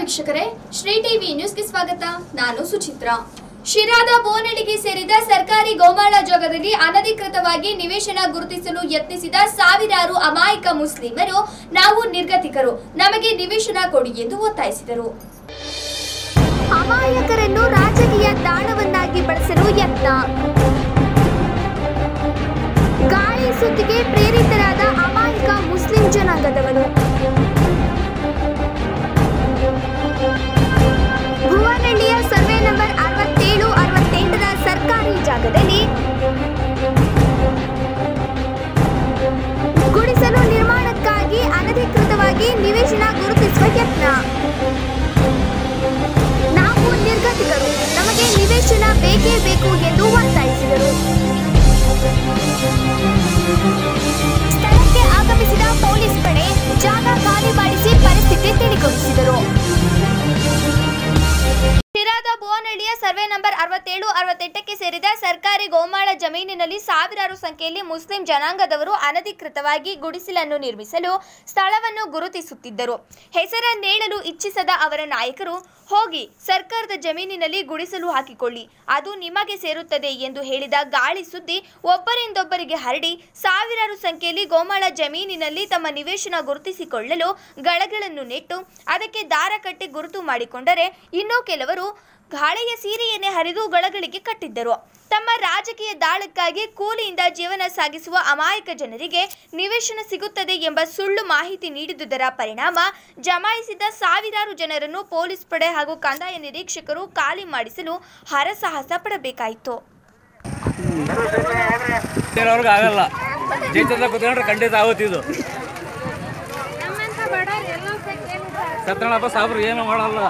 ವೀಕ್ಷಕರೇ ಶ್ರೀ ಟಿವಿ ನ್ಯೂಸ್ಗೆ ಸ್ವಾಗತ ನಾನು ಸುಚಿತ್ರಾ ಶಿರಾದ ಬೋನಡಿಗೆ ಸೇರಿದ ಸರ್ಕಾರಿ ಗೋಮಾಳ ಜಾಗದಲ್ಲಿ ಅನಧಿಕೃತವಾಗಿ ನಿವೇಶನ ಗುರುತಿಸಲು ಯತ್ನಿಸಿದ ಸಾವಿರಾರು ಅಮಾಯಕ ಮುಸ್ಲಿಮರು ನಾವು ನಿರ್ಗತಿಕರು ನಮಗೆ ನಿವೇಶನ ಕೊಡಿ ಎಂದು ಒತ್ತಾಯಿಸಿದರು ಅಮಾಯಕರನ್ನು ರಾಜಕೀಯ ತಾಣವನ್ನಾಗಿ ಬಳಸಲು ಯತ್ನ ಗಾಳಿ ಸುದ್ದಿಗೆ ಪ್ರೇರಿತರಾದ ಅಮಾಯಕ ಮುಸ್ಲಿಂ ಜನಾಂಗದವರು ಭುವನಹಳ್ಳಿಯ ಸರ್ವೆ ನಂಬರ್ ಅರವತ್ತೇಳು ಅರವತ್ತೆಂಟರ ಸರ್ಕಾರಿ ಜಾಗದಲ್ಲಿ ಗುಡಿಸಲು ನಿರ್ಮಾಣಕ್ಕಾಗಿ ಅನಧಿಕೃತವಾಗಿ ನಿವೇಶನ ಗುರುತಿಸುವ ಯತ್ನ ನಾವು ನಿರ್ಗತಿಕರು ನಮಗೆ ನಿವೇಶನ ಬೇಕೇ ಬೇಕು ಎಂದು ಒತ್ತಾಯಿಸಿದರು ಸ್ಥಳಕ್ಕೆ ಆಗಮಿಸಿದ ಪೊಲೀಸ್ ಪಡೆ ಜಾಗ ಖಾಲಿ ಮಾಡಿಸಿ ಪರಿಸ್ಥಿತಿ ತಿಳಿಗೊಳಿಸಿದರು ಶಿರಾದ ಭುವನಹಳ್ಳಿಯ ಸರ್ವೆ ನಂಬರ್ ಅರವತ್ತೇಳು ಅರವತ್ತೆಂಟಕ್ಕೆ ಸೇರಿದ ಸರ್ಕಾರಿ ಗೋಮಾಳ ಜಮೀನಿನಲ್ಲಿ ಸಾವಿರಾರು ಸಂಖ್ಯೆಯಲ್ಲಿ ಮುಸ್ಲಿಂ ಜನಾಂಗದವರು ಅನಧಿಕೃತವಾಗಿ ಗುಡಿಸಲನ್ನು ನಿರ್ಮಿಸಲು ಸ್ಥಳವನ್ನು ಗುರುತಿಸುತ್ತಿದ್ದರು ಹೆಸರನ್ನೇಳಲು ಇಚ್ಛಿಸದ ಅವರ ನಾಯಕರು ಹೋಗಿ ಸರ್ಕಾರದ ಜಮೀನಿನಲ್ಲಿ ಗುಡಿಸಲು ಹಾಕಿಕೊಳ್ಳಿ ಅದು ನಿಮಗೆ ಸೇರುತ್ತದೆ ಎಂದು ಹೇಳಿದ ಗಾಳಿ ಸುದ್ದಿ ಒಬ್ಬರಿಂದೊಬ್ಬರಿಗೆ ಹರಡಿ ಸಾವಿರಾರು ಸಂಖ್ಯೆಯಲ್ಲಿ ಗೋಮಾಳ ಜಮೀನಿನಲ್ಲಿ ತಮ್ಮ ನಿವೇಶನ ಗುರುತಿಸಿಕೊಳ್ಳಲು ಗಳಗಳನ್ನು ನೆಟ್ಟು ಅದಕ್ಕೆ ದಾರ ಕಟ್ಟಿ ಗುರುತು ಮಾಡಿಕೊಂಡರೆ ಇನ್ನೂ ಕೆಲವರು ಗಾಳಿಯ ಸೀರೆಯನ್ನೇ ಹರಿದು ಗಳಗಳಿಗೆ ಕಟ್ಟಿದ್ದರು ತಮ್ಮ ರಾಜಕೀಯ ದಾಳಕ್ಕಾಗಿ ಕೂಲಿಯಿಂದ ಜೀವನ ಸಾಗಿಸುವ ಅಮಾಯಕ ಜನರಿಗೆ ನಿವೇಶನ ಸಿಗುತ್ತದೆ ಎಂಬ ಸುಳ್ಳು ಮಾಹಿತಿ ನೀಡಿದುದರ ಪರಿಣಾಮ ಜಮಾಯಿಸಿದ ಸಾವಿರಾರು ಜನರನ್ನು ಪೊಲೀಸ್ ಪಡೆ ಹಾಗೂ ಕಂದಾಯ ನಿರೀಕ್ಷಕರು ಖಾಲಿ ಮಾಡಿಸಲು ಹರಸಾಹಸ ಪಡಬೇಕಾಯಿತು ಅವ್ರಿಗೆ ಆಗಲ್ಲ ಜೀತದ ಕುತ್ಕೊಂಡ್ರೆ ಖಂಡಿತ ಆಗುತ್ತಿದ್ದು ಸತ್ಯನಪ್ಪ ಸಾಬ್ರು ಏನು ಮಾಡಲ್ಲ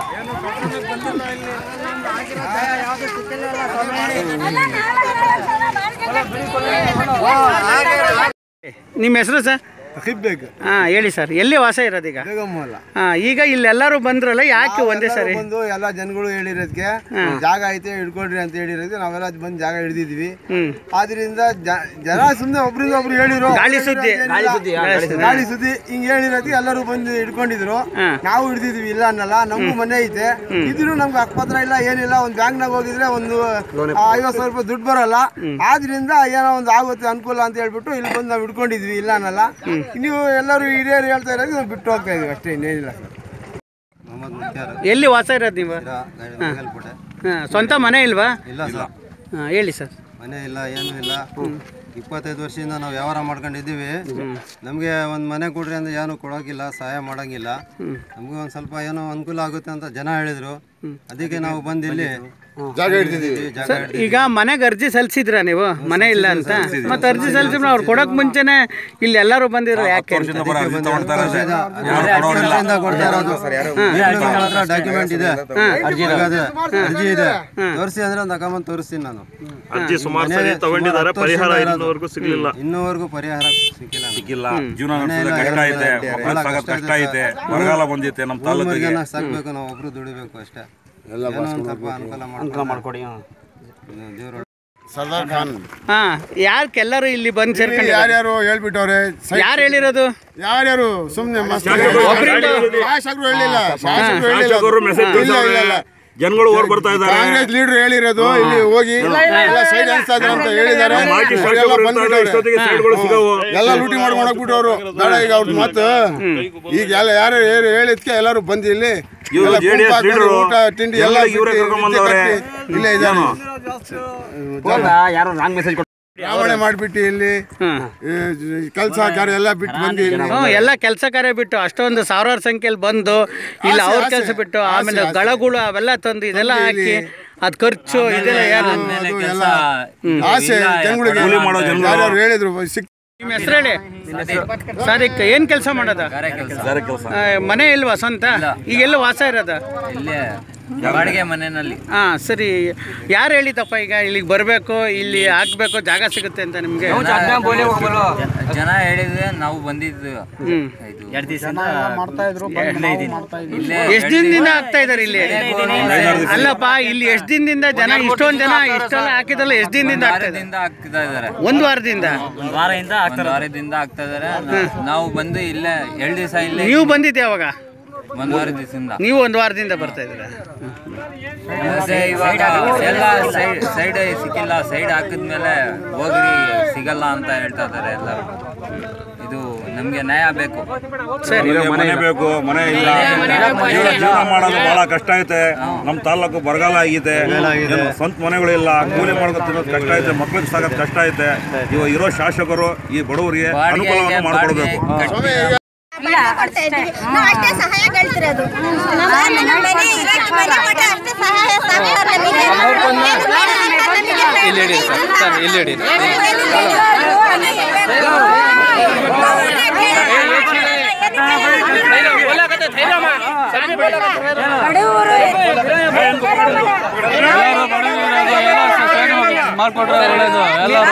ನಿಮ್ಮ ಹೆಸರು ಸರ್ ಸಿಗ್ಬೇಕು ಹಾಂ ಹೇಳಿ ಸರ್ ಎಲ್ಲಿ ವಾಸ ಇರೋದೀಗ ಬೇಗಮ್ಮಲ್ಲ ಹಾಂ ಈಗ ಇಲ್ಲೆಲ್ಲರೂ ಬಂದ್ರಲ್ಲ ಯಾಕೆ ಒಂದೇ ಸರಿ ಬಂದು ಎಲ್ಲ ಜನಗಳು ಹೇಳಿರೋದಕ್ಕೆ ಜಾಗ ಐತೆ ಹಿಡ್ಕೊಳ್ರಿ ಅಂತ ಹೇಳಿರೋದಕ್ಕೆ ನಾವೆಲ್ಲ ಬಂದು ಜಾಗ ಹಿಡಿದಿದ್ವಿ ಹ್ಞೂ ಆದ್ರಿಂದ ಜ- ಜನ ಸುಮ್ಮನೆ ಒಬ್ರಿಂದ ಒಬ್ರು ಹೇಳಿರು ಗಾಳಿ ಸುದ್ದಿ. ಗಾಳಿ ಸುದ್ದಿ ಹಿಂಗ್ ಹೇಳಿರೋದಕ್ಕೆ ಎಲ್ಲರೂ ಬಂದು ಹಿಡ್ಕೊಂಡಿದ್ರು ಹಾ. ನಾವು ಹಿಡಿದಿದ್ವಿ ಇಲ್ಲ ಅನ್ನಲ್ಲ ನಮಗೂ ಮನೆ ಐತೆ ಇದ್ರು ನಮ್ಗೆ ಹಕ್ಕಪತ್ರ ಇಲ್ಲ ಏನಿಲ್ಲ ಒಂದು ಬ್ಯಾಂಕ್ನಾಗ ಹೋಗಿದ್ರೆ ಒಂದು ಐವತ್ತು ಸಾವಿರ ರೂಪಾಯಿ ದುಡ್ಡು ಬರಲ್ಲ ಆದ್ರಿಂದ ಏನೋ ಒಂದು ಆಗುತ್ತೆ ಅನುಕೂಲ ಅಂತ ಹೇಳ್ಬಿಟ್ಟು ಇಲ್ಲಿ ಬಂದು ನಾವು ಹಿಡ್ಕೊಂಡಿದ್ವಿ ಇಲ್ಲ ಅನ್ನಲ್ಲ ನೀವು ಎಲ್ಲರೂ ಹಿರಿಯರು ಹೇಳ್ತಾ ಇರೋದು ನಾವು ಬಿಟ್ಟು ಹೋಗ್ತಾ ಇದೀವಿ ಅಷ್ಟೇ ಇನ್ನೇನಿಲ್ಲ ಸರ್ ಎಲ್ಲಿ ವಾಸ ಇರೋದು ನೀವು ಹಾಂ ಸ್ವಂತ ಮನೆ ಇಲ್ವಾ ಇಲ್ಲ ಸರ್ ಹಾಂ ಹೇಳಿ ಸರ್ ಮನೆ ಇಲ್ಲ ಏನೂ ಇಲ್ಲ ಇಪ್ಪತ್ತೈದು ವರ್ಷದಿಂದ ನಾವು ವ್ಯವಹಾರ ಮಾಡ್ಕೊಂಡಿದ್ದೀವಿ ನಮಗೆ ಒಂದು ಮನೆ ಕೊಡ್ರಿ ಅಂದ್ರೆ ಏನು ಕೊಡೋಗಿಲ್ಲ ಸಹಾಯ ಮಾಡೋಂಗಿಲ್ಲ ನಮ್ಗೆ ಒಂದು ಸ್ವಲ್ಪ ಏನೋ ಅನುಕೂಲ ಆಗುತ್ತೆ ಅಂತ ಜನ ಹೇಳಿದ್ರು ಅದಕ್ಕೆ ನಾವು ಬಂದು ಇಲ್ಲಿ ಜಾಗ ಹಿಡಿದಿದ್ದೀವಿ ಜಾಗ ಹಿಡ್ದಿದ್ದೀವಿ. ಈಗ ಮನೆಗೆ ಅರ್ಜಿ ಸಲ್ಲಿಸಿದ್ರ ನೀವು ಮನೆ ಇಲ್ಲ ಅಂತ ಮತ್ತೆ ಅರ್ಜಿ ಸಲ್ಲಿಸಿದ್ರೆ ಅವ್ರು ಕೊಡೋಕೆ ಮುಂಚೆನೆ ಇಲ್ಲಿ ಎಲ್ಲರೂ ಬಂದಿರೋ ಯಾಕೆ ಅಂತ ವರ್ಷದಿಂದ ಕೊಡ್ತಾ ಇರೋದು. ನಮ್ಮ ಹತ್ರ ಡಾಕ್ಯುಮೆಂಟ್ ಇದೆ ಅರ್ಜಿ ಇದೆ. ಅರ್ಜಿ ಇದೆ ತೋರಿಸಿ ಅಂದ್ರೆ ಒಂದು ಅಕೌಂಟ್ ತೋರಿಸ್ತೀನಿ ನಾನು ಅರ್ಜಿ ಸುಮಾರು ಸರಿ ತಗೊಂಡಿದ್ದಾರೆ ಪರಿಹಾರ ಇನ್ನೂವರೆಗೂ ಸಿಗ್ಲಿಲ್ಲ ಇನ್ನೂವರೆಗೂ ಪರಿಹಾರ ಸಿಕ್ಕಿಲ್ಲ ನಮ್ಗೆ. ಸಿಕ್ಕಿಲ್ಲ ಜೀವನ ನಡೆಸೋದು ಕಷ್ಟ ಐತೆ ಮಕ್ಕಳ ಸಾಕೋದು ಕಷ್ಟ ಐತೆ ಬರಗಾಲ ಬಂದೈತೆ ನಮ್ಮ ತಾಲೂಕಿಗೆ ಊರ್ಮರಿಗೆಲ್ಲ ಸಾಕ್ಬೇಕು ನಾವು ಒಬ್ರು ದುಡಿಬೇಕು ಅಷ್ಟೇ ಏನೋ ಒಂದ್ ಸ್ವಲ್ಪ ಅನುಕೂಲ ಮಾಡ್ಕೊಡಿ ದೇವ್ರ ಸರ್ದಾರ್ ಖಾನ್ ಹಾಂ ಯಾಕೆಲ್ಲರೂ ಇಲ್ಲಿ ಬಂದು ಸೇರ್ಕೊಂಡು ಯಾರ್ಯಾರು ಹೇಳ್ಬಿಟ್ಟವ್ರೆ ಯಾರು ಹೇಳಿರೋದು ಯಾರ್ಯಾರು ಸುಮ್ನೆ ಮಸ್ತ್ ಶಾಸಕರು ಹೇಳಿಲ್ಲ ಶಾಸಕರು ಹೇಳಿಲ್ಲ ಶಾಸಕರು ಮೆಸೇಜ್ ಇಲ್ಲ ಇಲ್ಲ ಇಲ್ಲ ಜನಗಳು ಓಡ್ ಬರ್ತಾ ಇದ್ದಾರೆ ಕಾಂಗ್ರೆಸ್ ಲೀಡರ್ ಹೇಳಿರೋದು ಇಲ್ಲಿ ಹೋಗಿ ಎಲ್ಲ ಸೈಡ್ ಅನ್ಸ್ತಾ ಇದ್ದಾರೆ ಅಂತ ಹೇಳಿದ್ದಾರೆ ಮಾಜಿ ಎಲ್ಲ ಶಾಸಕರು ಇರ್ತಾರೆ, ಬಂದ್ಬಿಟ್ಟವ್ರೆ ಇಷ್ಟೊತ್ತಿಗೆ ಸೈಡ್ಗಳು ಸಿಗವು ಎಲ್ಲ ಲೂಟಿ ಮಾಡ್ಕೊಂಡು ಹೋಗ್ಬಿಟ್ಟವ್ರು ಬೇಡ ಈಗ ಅವ್ರ ಮಾತು ಈಗ ಎಲ್ಲ ಯಾರು ಯಾರು ಹೇಳಿದ್ಕೆ ಎಲ್ಲರೂ ಬಂದು ಇಲ್ಲಿ ಇವ್ರು ಎಲ್ಲ JDS ಗುಂಪು ಹಾಕೊಂಡು leader ಊಟ ತಿಂಡಿ ಎಲ್ಲ ಎಲ್ಲ ಇವ್ರೇ ಬಿಟ್ಟು ಕರ್ಕೊಂಡ್ ಬಂದವ್ರೆ. ಕಟ್ಟಿ ಇಲ್ಲೇ ಇದ್ದಾರೆ ಯಾರೋ ರಾಂಗ್ ಮೆಸೇಜ್ ರಾವಣೆ ಮಾಡ್ಬಿಟ್ಟು ಇಲ್ಲಿ ಹಾಂ ಕೆಲಸ ಕಾರ್ಯ ಎಲ್ಲ ಬಿಟ್ಟು ಬಂದು ಇಲ್ಲಿ ಹ್ಞೂ ಎಲ್ಲ ಕೆಲಸ ಕಾರ್ಯ ಬಿಟ್ಟು ಅಷ್ಟೊಂದು ಸಾವಿರಾರು ಸಂಖ್ಯೆಯಲ್ಲಿ ಬಂದು ಇಲ್ಲ ಅವ್ರ ಆಸೆ, ಕೆಲಸ ಬಿಟ್ಟು ಆಸೆ, ಆಮೇಲೆ ಆಸೆ. ಗಳಗಳು ಅವೆಲ್ಲ ತಂದು ಇದೆಲ್ಲ ಹಾಕಿ ಅದು ಖರ್ಚು ಇದೆಲ್ಲ ಏನು ಅದು ಎಲ್ಲ ಆಸೆ ಜನಗಳಿಗೆ ಕೂಲಿ ಮಾಡೋ ಜನಗಳು. ಯಾರ್ಯಾರು ಹೇಳಿದ್ರು ಸಿಕ್ ನಿಮ್ಮ ಹೆಸರು ಹೇಳಿ ಸರ್ ಏನು ಕೆಲಸ ಮಾಡೋದ ಬೇರೆ ಕೆಲಸ ಆ, ಮನೆ ಇಲ್ವಾ ಸ್ವಂತ ಈಗ ಎಲ್ಲ ವಾಸ ಇರೋದ ಇಲ್ಲೇ ಬಾಡಿಗೆ ಮನೆಯಲ್ಲಿ ಹಾಂ ಸರಿ ಯಾರು ಹೇಳಿದಪ್ಪ ಈಗ ಇಲ್ಲಿಗೆ ಬರಬೇಕು ಇಲ್ಲಿ ಹಾಕ್ಬೇಕು ಜಾಗ ಸಿಗುತ್ತೆ ಅಂತ ನಿಮಗೆ ಜನ ಹೇಳಿದ್ರೆ ನಾವು ಬಂದಿದ್ದು ಹ್ಞೂ ಇದು ಎರಡು ದಿವಸ ಮಾಡ್ತಾ ಇದ್ರು ಇಲ್ಲೇ ಎಷ್ಟು ದಿನದಿಂದ ಆಗ್ತಾ ಇದಾರೆ ಇಲ್ಲಿ ಅಲ್ಲಪ್ಪ ಇಲ್ಲಿ ಎಷ್ಟು ದಿನದಿಂದ ಜನ ಇಷ್ಟೊಂದು ಜನ ಇಷ್ಟೆಲ್ಲ ಹಾಕಿದಲ್ಲ ಎಷ್ಟು ದಿನದಿಂದ ಆಗ್ತಾ ಇದೆ ವಾರದಿಂದ ಆಗ್ತಾ ಇದಾರೆ ಒಂದು ವಾರದಿಂದ ಒಂದು ವಾರದಿಂದ ಒಂದು ವಾರದಿಂದ ಆಗ್ತಾ ಇದಾರೆ ನಾವು ಬಂದು ಇಲ್ಲೇ ಎರಡು ದಿವಸ ಇಲ್ಲೇ ನೀವು ಬಂದಿದ್ದೆ ಅವಾಗ ಒಂದು ವಾರ ದಿವಸದಿಂದ ನೀವು ಒಂದು ವಾರದಿಂದ ಬರ್ತಾ ಇದ್ದೀರಾ ಸಮಸ್ಯೆ ಇವಾಗ ಎಲ್ಲ ಸೈಡ್ ಸೈಡ್ ಸಿಕ್ಕಿಲ್ಲ ಸೈಡ್ ಹಾಕಿದ್ಮೇಲೆ ಹೋಗ್ರಿ ಸಿಗಲ್ಲ ಅಂತ ಹೇಳ್ತಾ ಇದ್ದಾರೆ ಎಲ್ಲರೂ ಇದು ನಮಗೆ ನ್ಯಾಯ ಬೇಕು ನಮಗೆ ಮನೆ ಬೇಕು ಮನೆ ಇಲ್ಲ ಜೀವನ ಜೀವನ ಮಾಡೋದು ಬಹಳ ಕಷ್ಟ ಐತೆ ನಮ್ಮ ತಾಲೂಕು ಬರಗಾಲ ಆಗೈತೆ ಏನು ಸ್ವಂತ ಮನೆಗಳಿಲ್ಲ ಕೂಲಿ ಮಾಡ್ಕೊಂಡು ತಿನ್ನೋದು ಕಷ್ಟ ಐತೆ ಮಕ್ಳಿಗೆ ಸಾಕೋದು ಕಷ್ಟ ಐತೆ ಇವಾಗ ಇರೋ ಶಾಸಕರು ಈ ಬಡವರಿಗೆ ಅನುಕೂಲವನ್ನು ಮಾಡಿಕೊಡ್ಬೇಕು ಕೊಡ್ತಾ ಇದ್ದೀವಿ ನಾವು ಅಷ್ಟೇ ಸಹಾಯ ಕೇಳ್ತಿರೋದು ನಮ್ಮ ಮನೆ ಇರಕ್ಕೆ ಮನೆ ಕೊಟ್ರೆ ಅಷ್ಟೇ ಸಹಾಯ ಸಾಕು ನಮಗೆ ಇಲ್ಲಿ ಹಿಡಿ ಸರ್ ಸರ್ ಇಲ್ಲಿ ಹಿಡಿ ಮಾಡ್ಕೊಟ್ರೆ ಒಳ್ಳೇದು ಎಲ್ಲರೂ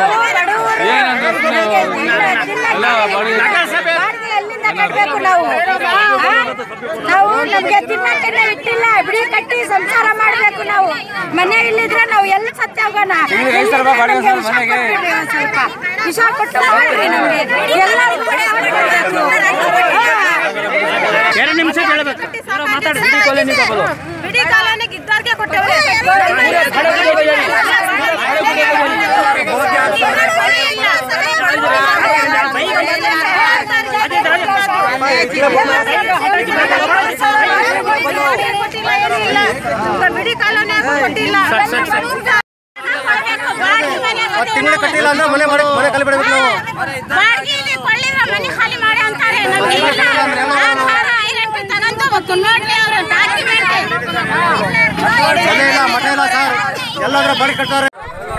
ಎಲ್ಲಿಂದ ಕಟ್ಟಬೇಕು ನಾವು ಆ? ನಾವು ನಮ್ಗೆ ತಿನ್ನಕ್ಕೆ ನಾವು ಇಟ್ಟಿಲ್ಲ ಬಿಡಿ ಕಟ್ಟಿ ಸಂಸಾರ ಮಾಡ್ಬೇಕು ನಾವು ಮನೆ ಇಲ್ಲಿದ್ರೆ ನಾವು ಎಲ್ಲಿ ಸತ್ಯ ಹೋಗೋಣ ನಮ್ಗೆ ವಿಷ ಕೊಟ್ಬಿಡ್ರಿ ಒಂದ್ ಸ್ವಲ್ಪ ವಿಷ ಕೊಟ್ಟು ಮಾಡ್ರಿ ನಮ್ಗೆ ಎಲ್ಲರಿಗೂ ಕೂಡ ಕೊಡ್ಬೇಕು. ಎರಡು ನಿಮಿಷ ಹೇಳಬೇಕು ಬಿಡಿ ಕಾಲೋನಿಗೆ ಇದ್ದವ್ರಿಗೆ ಕೊಟ್ಟವ್ರೆ ಬಿಡಿ ಕಾಲೋನಿ ಕೊಟ್ಟಿಲ್ಲ ತಿಂಗಳು ಕಟ್ಟಿಲ್ಲ ಅಂದ್ರೆ ಮನೆ ಮಾಡಿ ಮನೆ ಖಾಲಿ ಬಿಡಬೇಕು ನಾವು ಬಾಡಿಗೆಯಲ್ಲಿ ಕೊಳ್ಳಿದ್ರೆ ಮನೆ ಖಾಲಿ ಮಾಡಿ ಅಂತಾರೆ ನಮ್ಗೆ ಇಲ್ಲ. ಆಧಾರ ಐಡೆಂಟಿ ತಗೊಂಡು ನೋಡ್ಲಿ ಅವ್ರ ಡಾಕ್ಯುಮೆಂಟ್ ಮನೆ ಇಲ್ಲ ಮಠ ಇಲ್ಲ ಸರ್ ಎಲ್ಲಾದ್ರೂ ಬಾಡಿ ಕಟ್ತಾರೆ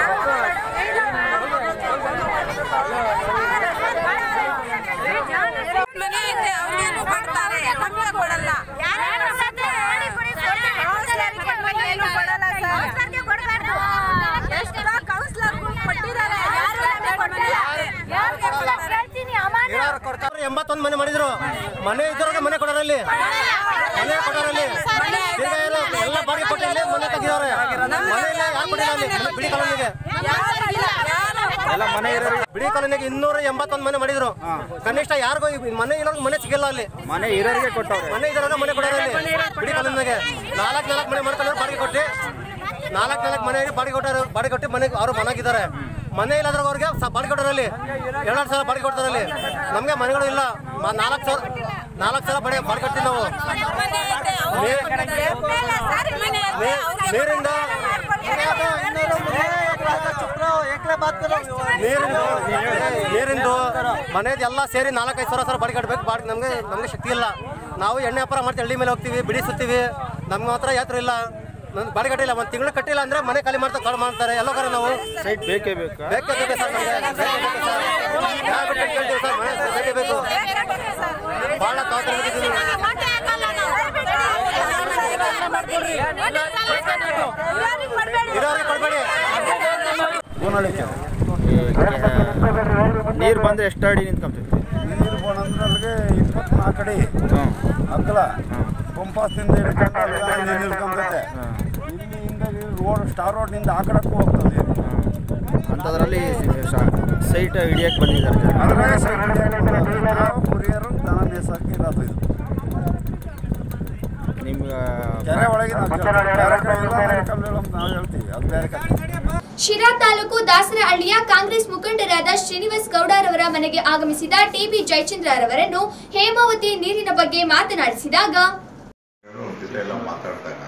ಎಂಬತ್ತೊಂದು ಮನೆ ಮಾಡಿದ್ರು ಮನೆ ಇದ್ದವ್ರಿಗೆ ಮನೆ ಕೊಡೋರಲ್ಲಿ ಮನೆ ಕೊಡೋರಲ್ಲಿ ಈಗ ಏನು ಎಲ್ಲ ಬಾಡಿಗೆ ಕೊಟ್ಟಿಲ್ಲ ಮನೆ ತೆಗಿದವ್ರೆ ಮನೆ ಇಲ್ಲ ಯಾರು ಕೊಟ್ಟಿಲ್ಲ ಅಲ್ಲಿ ಬಿಡಿ ಕಾಲೋನಿಗೆ ಬಿಡಿ ಕಾಲೋನಿಗೆ ಇನ್ನೂರ ಎಂಬತ್ತೊಂದು ಮನೆ ಮಾಡಿದ್ರು ಕನಿಷ್ಠ ಯಾರಿಗೂ ಈ ಮನೆ ಇರೋರ್ಗೆ ಮನೆ ಸಿಗಲ್ಲ ಅಲ್ಲಿ ಮನೆ ಇರೋರಿಗೆ ಕೊಟ್ಟವ್ರೆ ಮನೆ ಇರೋರಿಗೆ ಮನೆ ಕೊಡೋರಲ್ಲಿ ಬಿಡಿ ಕಾಲೋನಿಗೆ ನಾಲ್ಕು ನಾಲ್ಕು ಮನೆ ಮಾಡ್ಕೊಂಡ್ರೆ ಬಾಡಿಗೆ ಕೊಟ್ಟು ನಾಲ್ಕು ನಾಲ್ಕು ಮನೆ ಬಾಡಿಗೆ ಕೊಟ್ಟರು ಬಾಡಿಗೆ ಕೊಟ್ಟು ಮನೆಗೆ ಅವರು ಮನಾಗಿದ್ದಾರೆ ಮನೆ ಇಲ್ಲದ್ರ ಅವ್ರಿಗೆ ಸ- ಬಾಡಿಗೆ ಕೊಟ್ಟರಲ್ಲಿ ಎರಡೆರಡು ಸಾವಿರ ಬಾಡಿಗೆ ಕೊಡ್ತಾರಲ್ಲಿ ನಮಗೆ ಮನೆಗಳು ಇಲ್ಲ ಮ- ನಾಲ್ಕು ಸಾವಿರ ನಾಲ್ಕು ಸಾವಿರ ಬಾಡಿಗೆ ಬಾಡಿಗೆ ಕೊಡ್ತೀವಿ ನಾವು ನೀ- ನೀರಿಂದ ನೀರಿಂದು ನೀರಿಂದು ಮನೇದು ಎಲ್ಲ ಸೇರಿ ನಾಲ್ಕೈದು ಸಾವಿರ ಸಾವಿರ ಬಾಡಿಗೆ ಕಟ್ಟಬೇಕು ಬಾಡಿಗೆ ನಮಗೆ ನಮಗೆ ಶಕ್ತಿ ಇಲ್ಲ ನಾವು ಎಣ್ಣೆ ವ್ಯಾಪಾರ ಮಾಡ್ತೀವಿ ಹಳ್ಳಿ ಮೇಲೆ ಹೋಗ್ತೀವಿ ಬಿಡಿ ಸುತ್ತೀವಿ ನಮ್ಮ ಮಾತ್ರ ಯಾತ್ರ ಇಲ್ಲ ನನ್ಗೆ ಬಾಡಿಗೆ ಕಟ್ಟಿಲ್ಲ ಒಂದು ತಿಂಗಳು ಕಟ್ಟಿಲ್ಲ ಅಂದ್ರೆ ಮನೆ ಖಾಲಿ ಮಾಡ್ತಾ ಕಾಲ್ ಮಾಡ್ತಾರೆ ಎಲ್ಲ ಕಡೆ ನಾವು ಸೈಟ್ ಬೇಕೇ ಬೇಕು ಬೇಕೇ ಬೇಕೇ ಸರ್ ನಮಗೆ ಬೇಕೇ ಬೇಕು ಸರ್ ಯಾವ ಬಿಟ್ಟು ಕೇಳ್ತೀವಿ ಸರ್ ಮನೆ ಬೇಕೇ ಬೇಕು ಭಾಳ ತಾತ್ರೆ ಇರೋರಿಗೆ ಕೊಡಬೇಡಿ ನೀರು ಬಂದ್ರೆ ಎಷ್ಟು ಅಡಿ ನಿಂತ್ಕೊಂತೈತಿ ನೀರು ಬಂದ್ರೆ ಅಲ್ಲಿಗೆ ಇಪ್ಪತ್ನಾಲ್ಕು ಅಡಿ ಅಗಲ ಪಂಪಾಸ್ನಿಂದ ಹಿಡ್ಕೊಂಡು ಅಲ್ಲಿಗೆ ನೀರು ನಿಲ್ಕೊಂತೈತೆ ಇಲ್ಲಿಂದ ರೋಡ್ ಸ್ಟಾರ್ ರೋಡ್ನಿಂದ ಆ ಕಡೆಕ್ಕೂ ಹೋಗ್ತದೆ ನೀರು. ಅಂಥದ್ರಲ್ಲಿ ಸೈಟ್ ಹಿಡಿಯಕ್ಕೆ ಬಂದಿದ್ದಾರೆ ಜನ. ಅದ್ರಾಗೆ ಸೈಡ್ ಹಿಡಿಯಕ್ಕೆ ಬಂದದ್ದು. ನಾವು ಕುರಿಯರು ದನ ಮೇಯ್ಸಕ್ಕೆ ಇರೋದು ಇದು ನಿಮ್ಗೆ ಕೆರೆ ಒಳಗೆ ನಾವು ಕೇಳ್ತೀವಿ. ಬೇರೆ ಕಡೆ ಎಲ್ಲ ಬೇರೆ ಕಡೆ ಅಂತ ನಾವು ಹೇಳ್ತೀವಿ ಅದು ಬೇರೆ ಕಡೆ ಶಿರಾ ತಾಲೂಕು ದಾಸರಹಳ್ಳಿಯ ಕಾಂಗ್ರೆಸ್ ಮುಖಂಡರಾದ ಶ್ರೀನಿವಾಸ್ ಗೌಡರವರ ಮನೆಗೆ ಆಗಮಿಸಿದ ಟಿಬಿ ಜಯಚಂದ್ರರವರನ್ನು ಹೇಮಾವತಿ ನೀರಿನ ಬಗ್ಗೆ ಮಾತನಾಡಿಸಿದಾಗ ಜೊತೆ ಎಲ್ಲ ಮಾತಾಡ್ದಾಗ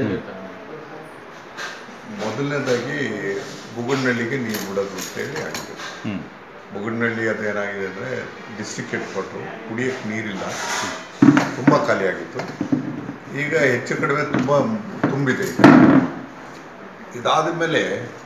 ಮೊದಲನೇದಾಗಿ ಬುಗುಡ್ನಳ್ಳಿಗೆ ನೀರು ಬಿಡೋದು ಅಂತೇಳಿ ಆಗಿದೆ ಬುಗುಡ್ನಳ್ಳಿ ಅದೇನಾಗಿದೆ ಅಂದರೆ ಡಿಸ್ಟ್ರಿಕ್ಟ್ ಹೆಡ್ ಕ್ವಾರ್ಟ್ರು ಕುಡಿಯೋಕ್ಕೆ ನೀರಿಲ್ಲ ತುಂಬ ಖಾಲಿಯಾಗಿತ್ತು ಈಗ ಹೆಚ್ಚು ಕಡಿಮೆ ತುಂಬ ತುಂಬಿದೆ ಇದಾದ ಮೇಲೆ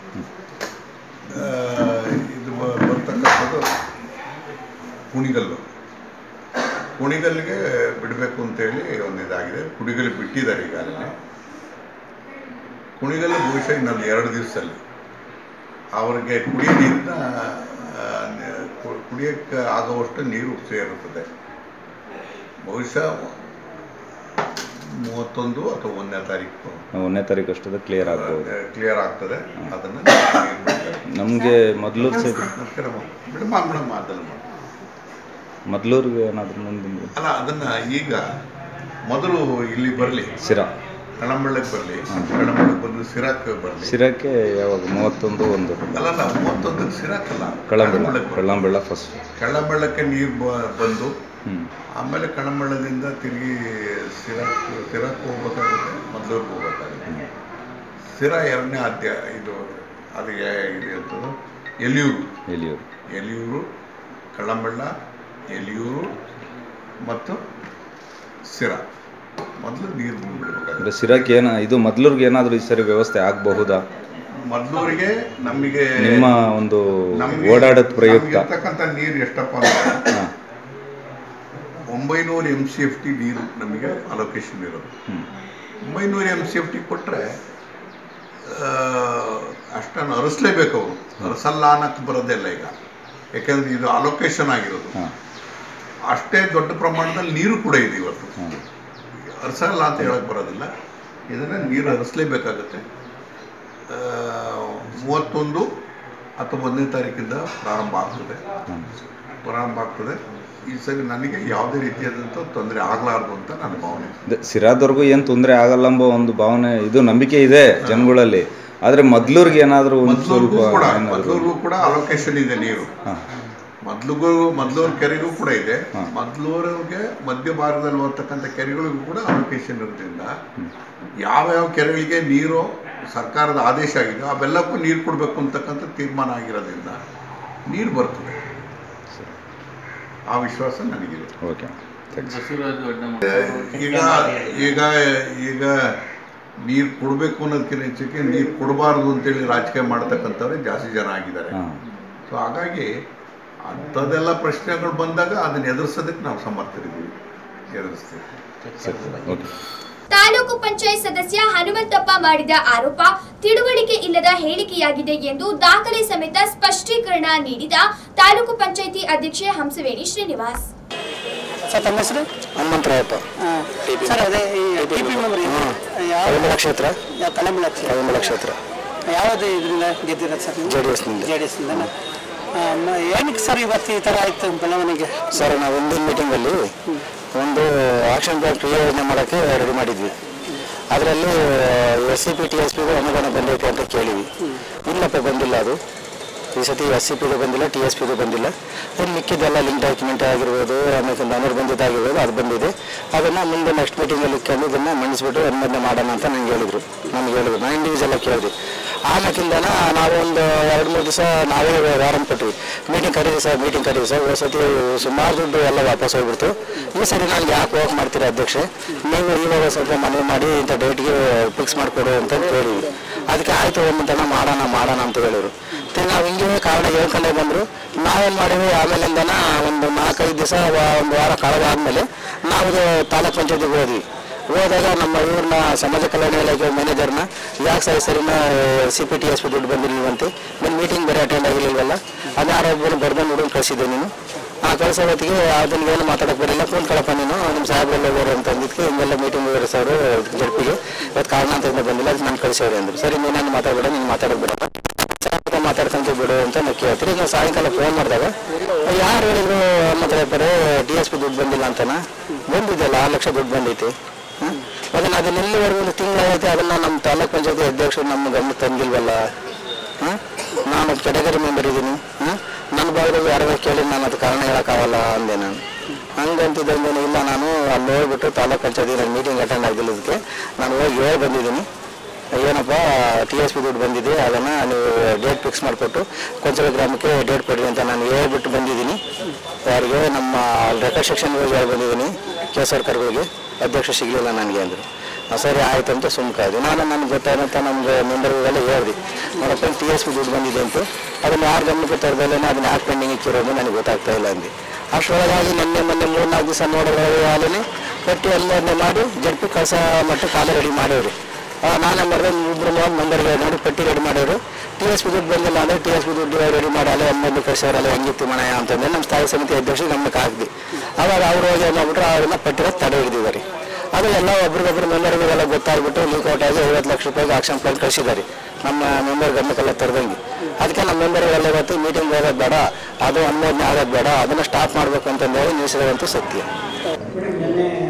ಇದು ಬ- ಬರ್ತಕ್ಕಂಥದ್ದು ಕುಣಿಗಲ್ಲು ಕುಣಿಗಲ್ಗೆ ಬಿಡಬೇಕು ಅಂತೇಳಿ ಒಂದು ಇದಾಗಿದೆ ಕುಣಿಗಲ್ ಬಿಟ್ಟಿದ್ದಾರೆ ಈಗಾಗಲೇ ಕುಣಿಗಲ್ ಬಹುಶಃ ಇನ್ನೊಂದು ಎರಡು ದಿವಸದಲ್ಲಿ ಅವರಿಗೆ ಕುಡಿಯೋ ನೀರನ್ನ ಕುಡಿಯೋಕ್ಕೆ ಆಗುವಷ್ಟು ನೀರು ಸೇರುತ್ತದೆ ಬಹುಶಃ ಮೂವತ್ತೊಂದು ಅಥವಾ ಒಂದನೇ ತಾರೀಕು ಒಂದನೇ ತಾರೀಕು ಅಷ್ಟದ ಕ್ಲಿಯರ್ ಆಗ್ಬೋದು ಕ್ಲಿಯರ್ ಆಗ್ತದೆ ಅದನ್ನು ನಮಗೆ ಮೊದಲು ಬಿಡಮ್ಮ ಬಿಡಮ್ಮ ಅದನ್ನು ಮಾಡಿ ಮೊದಲೂರಿಗೆ ಏನಾದರೂ ಮುಂದಿನ ಅಲ್ಲ ಅದನ್ನ ಈಗ ಮೊದಲು ಇಲ್ಲಿ ಬರಲಿ ಸಿರಾ ಕಳಂಬಳ್ಳಕ್ಕೆ ಬರಲಿ ಕಳಂಬಳ್ಳಕ್ಕೆ ಬಂದು ಸಿರಾಕ್ ಬರಲಿ ಸಿರಕ್ಕೆ ಯಾವಾಗ ಮೂವತ್ತೊಂದು ಒಂದು ಅಲ್ಲಲ್ಲ ಮೂವತ್ತೊಂದಕ್ಕೆ ಸಿರಾಕಲ್ಲ ಕಳ್ಳಂಬೆಳ ಕಳಂಬಳ್ಳಕ್ಕೆ ಕಳ್ಳಂಬೆಳ ಫಸ್ಟ್ ಕಳ್ಳಂಬಳ್ಳಕ್ಕೆ ನೀರು ಬಂದು ಹ್ಞೂ ಆಮೇಲೆ ಕಳಂಬಳ್ಳದಿಂದ ತಿರುಗಿ ಸಿರಾಕ್ ಸಿರಾಕ್ ಹೋಗ್ಬೇಕಾಗುತ್ತೆ ಮೊದಲೂರ್ಗೆ ಹೋಗ್ಬೇಕಾಗುತ್ತೆ ಸಿರಾ ಎರಡನೇ ಆದ್ಯ ಇದು ಅದು ಯಾ- ಇದು ಎಂಥದ್ದು ಎಲಿಯೂರು ಎಲಿಯೂರು ಎಲಿಯೂರು ಕಳ್ಳಂಬೆಳ್ಳ ಎಲಿಯೂರು ಮತ್ತು ಸಿರಾ ಮೊದಲು ನೀರು ಬಿಡಬೇಕಾಗುತ್ತೆ ಅಂದರೆ ಸಿರಕ್ಕೆ ಏನ ಇದು ಮೊದ್ಲೂರ್ಗೆ ಏನಾದರೂ ಈ ಸರಿ ವ್ಯವಸ್ಥೆ ಆಗಬಹುದಾ ಮೊದಲೂರಿಗೆ ನಮಗೆ ನಿಮ್ಮ ಒಂದು ನಮ್ಗೆ- ಓಡಾಡೋದ್ ಪ್ರಯುಕ್ತ ನಮ್ಗೆ ಇರ್ತಕ್ಕಂಥ ನೀರು ಎಷ್ಟಪ್ಪ ಅಂದ್ರೆ ಹಾಂ ಒಂಬೈನೂರು ಎಮ್ ಸಿ ಎಫ್ ಟಿ ನೀರು ನಮಗೆ ಅಲೋಕೇಶನ್ ಇರೋದು ಹ್ಞೂ ಒಂಬೈನೂರು ಎಮ್ ಸಿ ಎಫ್ ಟಿ ಕೊಟ್ಟರೆ ಅಷ್ಟನ್ನು ಅರಸಲೇಬೇಕು ಅವರು ಅರಸಲ್ಲ ಅನ್ನಕ್ಕೆ ಬರೋದೇ ಇಲ್ಲ ಈಗ ಯಾಕೆಂದ್ರೆ ಇದು ಅಲೋಕೇಶನ್ ಆಗಿರೋದು ಹಾಂ ಅಷ್ಟೇ ದೊಡ್ಡ ಪ್ರಮಾಣದಲ್ಲಿ ನೀರು ಕೂಡ ಇದೆ ಇವತ್ತು ಹಾಂ ಅರಸಲ್ಲ ಅಂತ ಹೇಳಕ್ ಬರೋದಿಲ್ಲ ಇದನ್ನ ನೀರು ಹರಿಸ್ಲೇಬೇಕಾಗತ್ತೆ ಆ, ಮೂವತ್ತೊಂದು ಅಥವಾ ಒಂದನೇ ತಾರೀಕಿಂದ ಪ್ರಾರಂಭ ಆಗ್ತದೆ ಹಾಂ ಪ್ರಾರಂಭ ಆಗ್ತದೆ ಈ ಸರಿ ನನಗೆ ಯಾವುದೇ ರೀತಿಯಾದಂಥ ತೊಂದರೆ ಆಗಲಾರ್ದು ಅಂತ ನನ್ನ ಭಾವನೆ ಅದೇ ಸಿರಾದವ್ರಿಗೂ ಏನು ತೊಂದರೆ ಆಗಲ್ಲ ಎಂಬ ಒಂದು ಭಾವನೆ ಇದು ನಂಬಿಕೆ ಇದೆ ಜನಗಳಲ್ಲಿ ಆದರೆ ಮೊದ್ಲೂರ್ಗೆ ಏನಾದರೂ ಒಂದು ಸ್ವಲ್ಪ ಮೊದಲೂರ್ಗೂ ಕೂಡ ಏನಾದರೂ ಮೊದಲೂರ್ಗೂ ಕೂಡ ಅಲೋಕೇಶನ್ ಇದೆ ನೀರು ಹಾಂ ಮೊದ್ಲಿಗೂ ಮೊದ್ಲೂರು ಕೆರೆಗೂ ಕೂಡ ಇದೆ ಮೊದ್ಲೂರಿಗೆ ಮಧ್ಯ ಭಾರತದಲ್ಲಿ ಬರ್ತಕ್ಕಂಥ ಕೆರೆಗಳಿಗೂ ಕೂಡ ಅಲೋಕೇಶನ್ ಇರೋದ್ರಿಂದ ಯಾವ್ಯಾವ ಕೆರೆಗಳಿಗೆ ನೀರು ಸರ್ಕಾರದ ಆದೇಶ ಆಗಿದೆ ಅವೆಲ್ಲಕ್ಕೂ ನೀರು ಕೊಡಬೇಕು ಅಂತಕ್ಕಂಥ ತೀರ್ಮಾನ ಆಗಿರೋದ್ರಿಂದ ನೀರು ಬರ್ತದೆ ಆ ವಿಶ್ವಾಸ ನನಗಿದೆ ಓಕೆ ಥ್ಯಾಂಕ್ಸ್ ಈಗ ಈಗ ಈಗ ನೀರು ಕೊಡಬೇಕು ಅನ್ನೋದಕ್ಕಿಂತ ಹೆಚ್ಚಿಗೆ ನೀರು ಕೊಡಬಾರ್ದು ಅಂತೇಳಿ ರಾಜಕೀಯ ಮಾಡ್ತಕ್ಕಂಥವ್ರೆ ಜಾಸ್ತಿ ಜನ ಆಗಿದ್ದಾರೆ ಹಾಂ ಸೊ ಹಾಗಾಗಿ ಅಂಥದ್ದೆಲ್ಲ ಪ್ರಶ್ನೆಗಳು ಬಂದಾಗ ಅದನ್ನ ಎದುರಿಸೋದಕ್ಕೆ ನಾವು ಸಮರ್ಥರಿದ್ದೀವಿ ಎದುರಿಸ್ತೀವಿ ಸರಿ ಓಕೆ ತಾಲೂಕು ಪಂಚಾಯತ್ ಸದಸ್ಯ ಹನುಮಂತಪ್ಪ ಮಾಡಿದ ಆರೋಪ ತಿಳುವಳಿಕೆ ಇಲ್ಲದ ಹೇಳಿಕೆಯಾಗಿದೆ ಎಂದು ದಾಖಲೆ ಸಮೇತ ಸ್ಪಷ್ಟೀಕರಣ ನೀಡಿದ ತಾಲೂಕು ಪಂಚಾಯಿತಿ ಅಧ್ಯಕ್ಷೆ ಹಂಸವೇಣಿ ಶ್ರೀನಿವಾಸ್ ಸರ್ ತಮ್ಮ ಹೆಸರು ಹನುಮಂತರಾಯಪ್ಪ ಸರ್ ಅದೇ ಈ ಟಿ ಪಿ ಮೆಂಬರ್ ಯಾವ ಕಳಂಬಳ ಕ್ಷೇತ್ರ ಯಾವ ಕಳಂಬಳ ಕಳಂಬಳ ಕ್ಷೇತ್ರ ಯಾವ್ದು ಇದರಿಂದ ಗೆದ್ದಿರೋದು ಸರ್ ನೀವು ಜೆ ಡಿ ಎಸ್ನಿಂದ ಜೆ ಡಿ ಎಸ್ನಿಂದ ಏನಕ್ಕೆ ಸರ್ ಇವತ್ತು ಈ ಥರ ಆಯ್ತು ಬೆಳವಣಿಗೆ ಸರ್ ನಾವು ಒಂದಿನ ಮೀಟಿಂಗಲ್ಲಿ ಒಂದು ಆಕ್ಷನ್ ಪ್ಲಾನ್ ಕ್ರಿಯಾ ಯೋಜನೆ ಮಾಡೋಕ್ಕೆ ರೆಡಿ ಮಾಡಿದ್ವಿ ಅದರಲ್ಲಿ S C P T S ಪಿಗೂ ಅನುದಾನ ಬಂದೈತೆ ಅಂತ ಕೇಳಿವಿ ಇಲ್ಲಪ್ಪ ಬಂದಿಲ್ಲ ಅದು ಈ ಸತಿ ಎಸ್ ಸಿ ಪಿಗೂ ಬಂದಿಲ್ಲ ಟಿ ಎಸ್ ಪಿಗೂ ಬಂದಿಲ್ಲ ಇನ್ನು ಮಿಕ್ಕಿದ್ದೆಲ್ಲ ಲಿಂಕ್ ಡಾಕ್ಯುಮೆಂಟ್ ಆಗಿರ್ಬೋದು ಆಮೇಲೆ ಅನುರ್ ಬಂದಿದ್ದು ಆಗಿರ್ಬೋದು ಅದು ಬಂದಿದೆ ಅದನ್ನು ಮುಂದೆ ನೆಕ್ಸ್ಟ್ ಮೀಟಿಂಗಲ್ಲಿ ಇಟ್ಕೊಂಡು ಇದನ್ನು ಮಂಡಿಸ್ಬಿಟ್ಟು ಅನುಮೋದನೆ ಮಾಡೋಣ ಅಂತ ನಂಗೆ ಹೇಳಿದರು ನನಗೆ ಹೇಳಿದ್ರು ನಾನು ಇಂಡಿವಿಜುವಲ್ ಆಗಿ ಕೇಳಿದೆ ಆಮೇಲಿಂದನ ನಾವು ಒಂದು ಎರಡು ಮೂರು ದಿವಸ ನಾವೇ ವಾರಂ ಕೊಟ್ವಿ ಮೀಟಿಂಗ್ ಕರೀರಿ ಸರ್ ಮೀಟಿಂಗ್ ಕರೀರಿ ಸರ್ ಒಂದು ಸತಿ ಸುಮಾರು ದುಡ್ಡು ಎಲ್ಲ ವಾಪಸ್ ಹೋಗ್ಬಿಡ್ತು ಈ ಸರಿ ನನಗೆ ಯಾಕೆ ಹೋಗಿ ಮಾಡ್ತೀರಾ ಅಧ್ಯಕ್ಷೆ ನೀವು ಇವಾಗ ಸ್ವಲ್ಪ ಮನವಿ ಮಾಡಿ ಇಂಥ ಡೇಟ್ಗೆ ಫಿಕ್ಸ್ ಮಾಡಿಕೊಡು ಅಂತ ಕೇಳಿವಿ ಅದಕ್ಕೆ ಆಯಿತು ಒಂದನ ಮಾಡೋಣ ಮಾಡೋಣ ಅಂತ ಹೇಳಿದ್ರು ಮತ್ತೆ ನಾವು ಹಿಂಗೆ ಕಾರಣ ಹೇಳ್ಕೊಂಡೇ ಬಂದರು ನಾವೇನು ಮಾಡಿದ್ವಿ ಆಮೇಲಿಂದನ ಒಂದು ನಾಲ್ಕೈದು ದಿವಸ ಒಂದು ವಾರ ಕಳೆದಾದ್ಮೇಲೆ ನಾವು ತಾಲೂಕ್ ಪಂಚಾಯತಿಗೆ ಹೋದ್ವಿ ಹೋದಾಗ ನಮ್ಮ ಇವ್ರನ್ನ ಸಮಾಜ ಕಲ್ಯಾಣ ಇಲಾಖೆ ಮ್ಯಾನೇಜರ್ನ ಯಾಕೆ ಸರಿ ಸರಿನ C P T S P ದುಡ್ಡು ಬಂದಿಲ್ವಂತೆ ನಿಮ್ಮ ಮೀಟಿಂಗ್ ಬೇರೆ ಅಟೆಂಡ್ ಆಗಿರ್ಲಿಲ್ವಲ್ಲ ಅದು ಯಾರೊಬ್ಬರು ಬರ್ದಂಡು ಹುಡುಗರು ಕಳಿಸಿದ್ದೆ ನೀನು ಆ ಕಳಿಸೋ ಹೊತ್ತಿಗೆ ಅದನ್ನ ಏನು ಮಾತಾಡಕ್ಕೆ ಬರಲಿಲ್ಲ ಕೂತ್ಕೊಳ್ಳಪ್ಪ ನೀನು ನಿಮ್ಮ ಸಾಹೇಬ್ರೆಲ್ಲ ಹೋಗೋರು ಅಂತ ಅಂದಿದ್ದಕ್ಕೆ ಹಿಂಗೆಲ್ಲ ಮೀಟಿಂಗ್ ಹೋಗೋರು ಸರ್ ಜಡ್ಪಿಗೆ ಇವತ್ತು ಕಾರಣಾಂತರದಿಂದ ಬಂದಿಲ್ಲ ಅದಕ್ಕೆ ನಾನು ಕಳಿಸೋರು ಅಂದರು ಸರಿ ನೀನು ಮಾತಾಡಬೇಡ ನೀನು ಮಾತಾಡೋದು ಬಿಡಪ್ಪ ಸಾಯಂಕಾಲ ಮಾತಾಡ್ಕೊಂತ ಬಿಡು ಅಂತ ನಾವು ಕೇಳ್ತೀರಿ ನಾವು ಸಾಯಂಕಾಲ ಫೋನ್ ಮಾಡಿದಾಗ ಯಾರು ಹೇಳಿದ್ರು ಮತ್ತೆ ಬರೀ ಡಿ ಎಸ್ ಪಿ ದುಡ್ಡು ಬಂದಿಲ್ಲ ಅಂತನ ಬಂದಿದೆಯಲ್ಲ ಆರು ಲಕ್ಷ ದುಡ್ಡು ಬಂದೈತಿ ಹ್ಮ್? ಅದನ್ನ ಅದನ್ನ ಎಲ್ಲಿವರೆಗೂ ಒಂದು ತಿಂಗಳಾಗೈತೆ ಅದನ್ನ ನಮ್ಮ ತಾಲೂಕ್ ಪಂಚಾಯತಿ ಅಧ್ಯಕ್ಷರು ನಮ್ಮ ಗಮನಕ್ಕೆ ತಂದಿಲ್ವಲ್ಲ ಹಾಂ ನಾನು ಕೆಟಗರಿ ಮೆಂಬರ್ ಇದ್ದೀನಿ ಹಾಂ ನನ್ನ ಭಾಗದಾಗ ಯಾರು ಕೇಳಿ ನಾನು ಅದು ಕಾರಣ ಹೇಳೋಕ್ಕಾಗಲ್ಲ ಅಂದೆ ನಾನು ಹಂಗಂತಿದ್ದಂಗೆ ಇಲ್ಲ ನಾನು ಅಲ್ಲಿ ಹೋಗ್ಬಿಟ್ಟು ತಾಲೂಕ್ ಪಂಚಾಯತಿ ನನ್ನ ಮೀಟಿಂಗ್ ಅಟೆಂಡ್ ಆಗಿಲ್ಲದಕ್ಕೆ ನಾನು ಹೋಗಿ ಹೇಳಿ ಬಂದಿದ್ದೀನಿ ಏನಪ್ಪ ಟಿ ಎಸ್ ಪಿ ದುಡ್ಡು ಬಂದಿದೆ ಅದನ್ನು ನೀವು ಡೇಟ್ ಫಿಕ್ಸ್ ಮಾಡಿಕೊಟ್ಟು ಕೊಂಚಲ ಗ್ರಾಮಕ್ಕೆ ಡೇಟ್ ಕೊಡಿ ಅಂತ ನಾನು ಹೇಳ್ಬಿಟ್ಟು ಬಂದಿದ್ದೀನಿ ಯಾರಿಗೆ ನಮ್ಮ ರೆಕಾರ್ಡ್ ಸೆಕ್ಷನ್ಗೆ ಹೇಳಿ ಬಂದಿದ್ದೀನಿ ಕೆ ಸರ್ಕಾರಗಳಿಗೆ ಅಧ್ಯಕ್ಷ ಸಿಗಲಿಲ್ಲ ನನಗೆ ಅಂದರು ಸರಿ ಆಯ್ತು ಅಂತ ಸುಮ್ಕಾಯ್ದು ನಾನು ನನಗೆ ಗೊತ್ತಾದಂತ ನಮ್ಗೆ ಮೆಂಬರ್ಗಳೆಲ್ಲ ಹೇಳ್ದೆ ನೋಡಪ್ಪ ಟಿ ಎಸ್ ಪಿ ದುಡ್ಡು ಬಂದಿದೆ ಅಂತ ಅದನ್ನು ಯಾರು ಗಮನಕ್ಕೆ ತರದಲ್ಲೇ ಅದನ್ನ ಯಾಕೆ ಪೆಂಡಿಂಗ್ ಇಕ್ಕಿರೋದು ನನಗೆ ಗೊತ್ತಾಗ್ತಾ ಇಲ್ಲ ಅಂದೆ ಅಷ್ಟರೊಳಗಾಗಿ ನಿನ್ನೆ ಮೊನ್ನೆ ಮೂರು ನಾಲ್ಕು ದಿವಸ ನೋಡೋದ್ರೊಳಗೆ ಪಟ್ಟಿ ಅನುಮೋದನೆ ಮಾಡಿ ಜಡ್ಪಿ ಕಸ ಮಟ್ಟ ಕಾಲ ರೆಡಿ ಮಾಡೋರು ನಾನೇ ಮಾಡಿದ್ರೆ ಇಬ್ಬರು ಮೂವತ್ತು ಮೆಂಬರ್ಗೆ ನೋಡಿ ಪಟ್ಟಿ ರೆಡಿ ಮಾಡೋರು ಟಿ ಎಸ್ ಪಿ ದುಡ್ಡು ಬಂದಿಲ್ಲ ಅಂದರೆ ಟಿ ಎಸ್ ಪಿ ದುಡ್ಡು ರೆಡಿ ಮಾಡಲ್ಲ ಅಮ್ಮಲ್ಲಿ ಕಳಿಸೋರಲ್ಲ ಹೆಂಗಿತ್ತು ಮಣಯ ಅಂತಂದ್ರೆ ನಮ್ಮ ಸ್ಥಾಯಿ ಸಮಿತಿ ಅಧ್ಯಕ್ಷ ಗಮನಕ್ಕೆ ಹಾಕಿದ್ವಿ ಅವಾಗ ಅವ್ರು ಹೋಗಿ ಏನು ಮಾಡ್ಬಿಟ್ರು ಅವ್ರನ್ನ ಪಟ್ಟಿರೋ ತಡೆ ಹಿಡಿದಿದ್ದಾರೆ ಅದು ಎಲ್ಲ ಒಬ್ರಿಗೊಬ್ರು ಮೆಂಬರ್ಗಳಿಗೆಲ್ಲ ಗೊತ್ತಾಗ್ಬಿಟ್ಟು ಲೀಕೌಟ್ ಆಗಿ ಐವತ್ತು ಲಕ್ಷ ರೂಪಾಯಿಗೆ ಆಕ್ಷನ್ ಪ್ಲಾನ್ ಕಳಿಸಿದ್ದಾರೆ ನಮ್ಮ ಮೆಂಬರ್ ಗಮನಕ್ಕೆಲ್ಲ ತರದಂಗೆ ಅದಕ್ಕೆ ನಮ್ಮ ಮೆಂಬರ್ಗಳೆಲ್ಲ ಇವತ್ತು ಮೀಟಿಂಗ್ ಹೋಗೋದು ಬೇಡ ಅದು ಅನುಮೋದನೆ ಆಗೋದು ಬೇಡ ಅದನ್ನು ಸ್ಟಾಪ್ ಮಾಡಬೇಕು ಅಂತಂದೇಳಿ ನಿಲ್ಲಿಸಿರೋದಂತೂ ಸತ್ಯ ನಿನ್ನೆ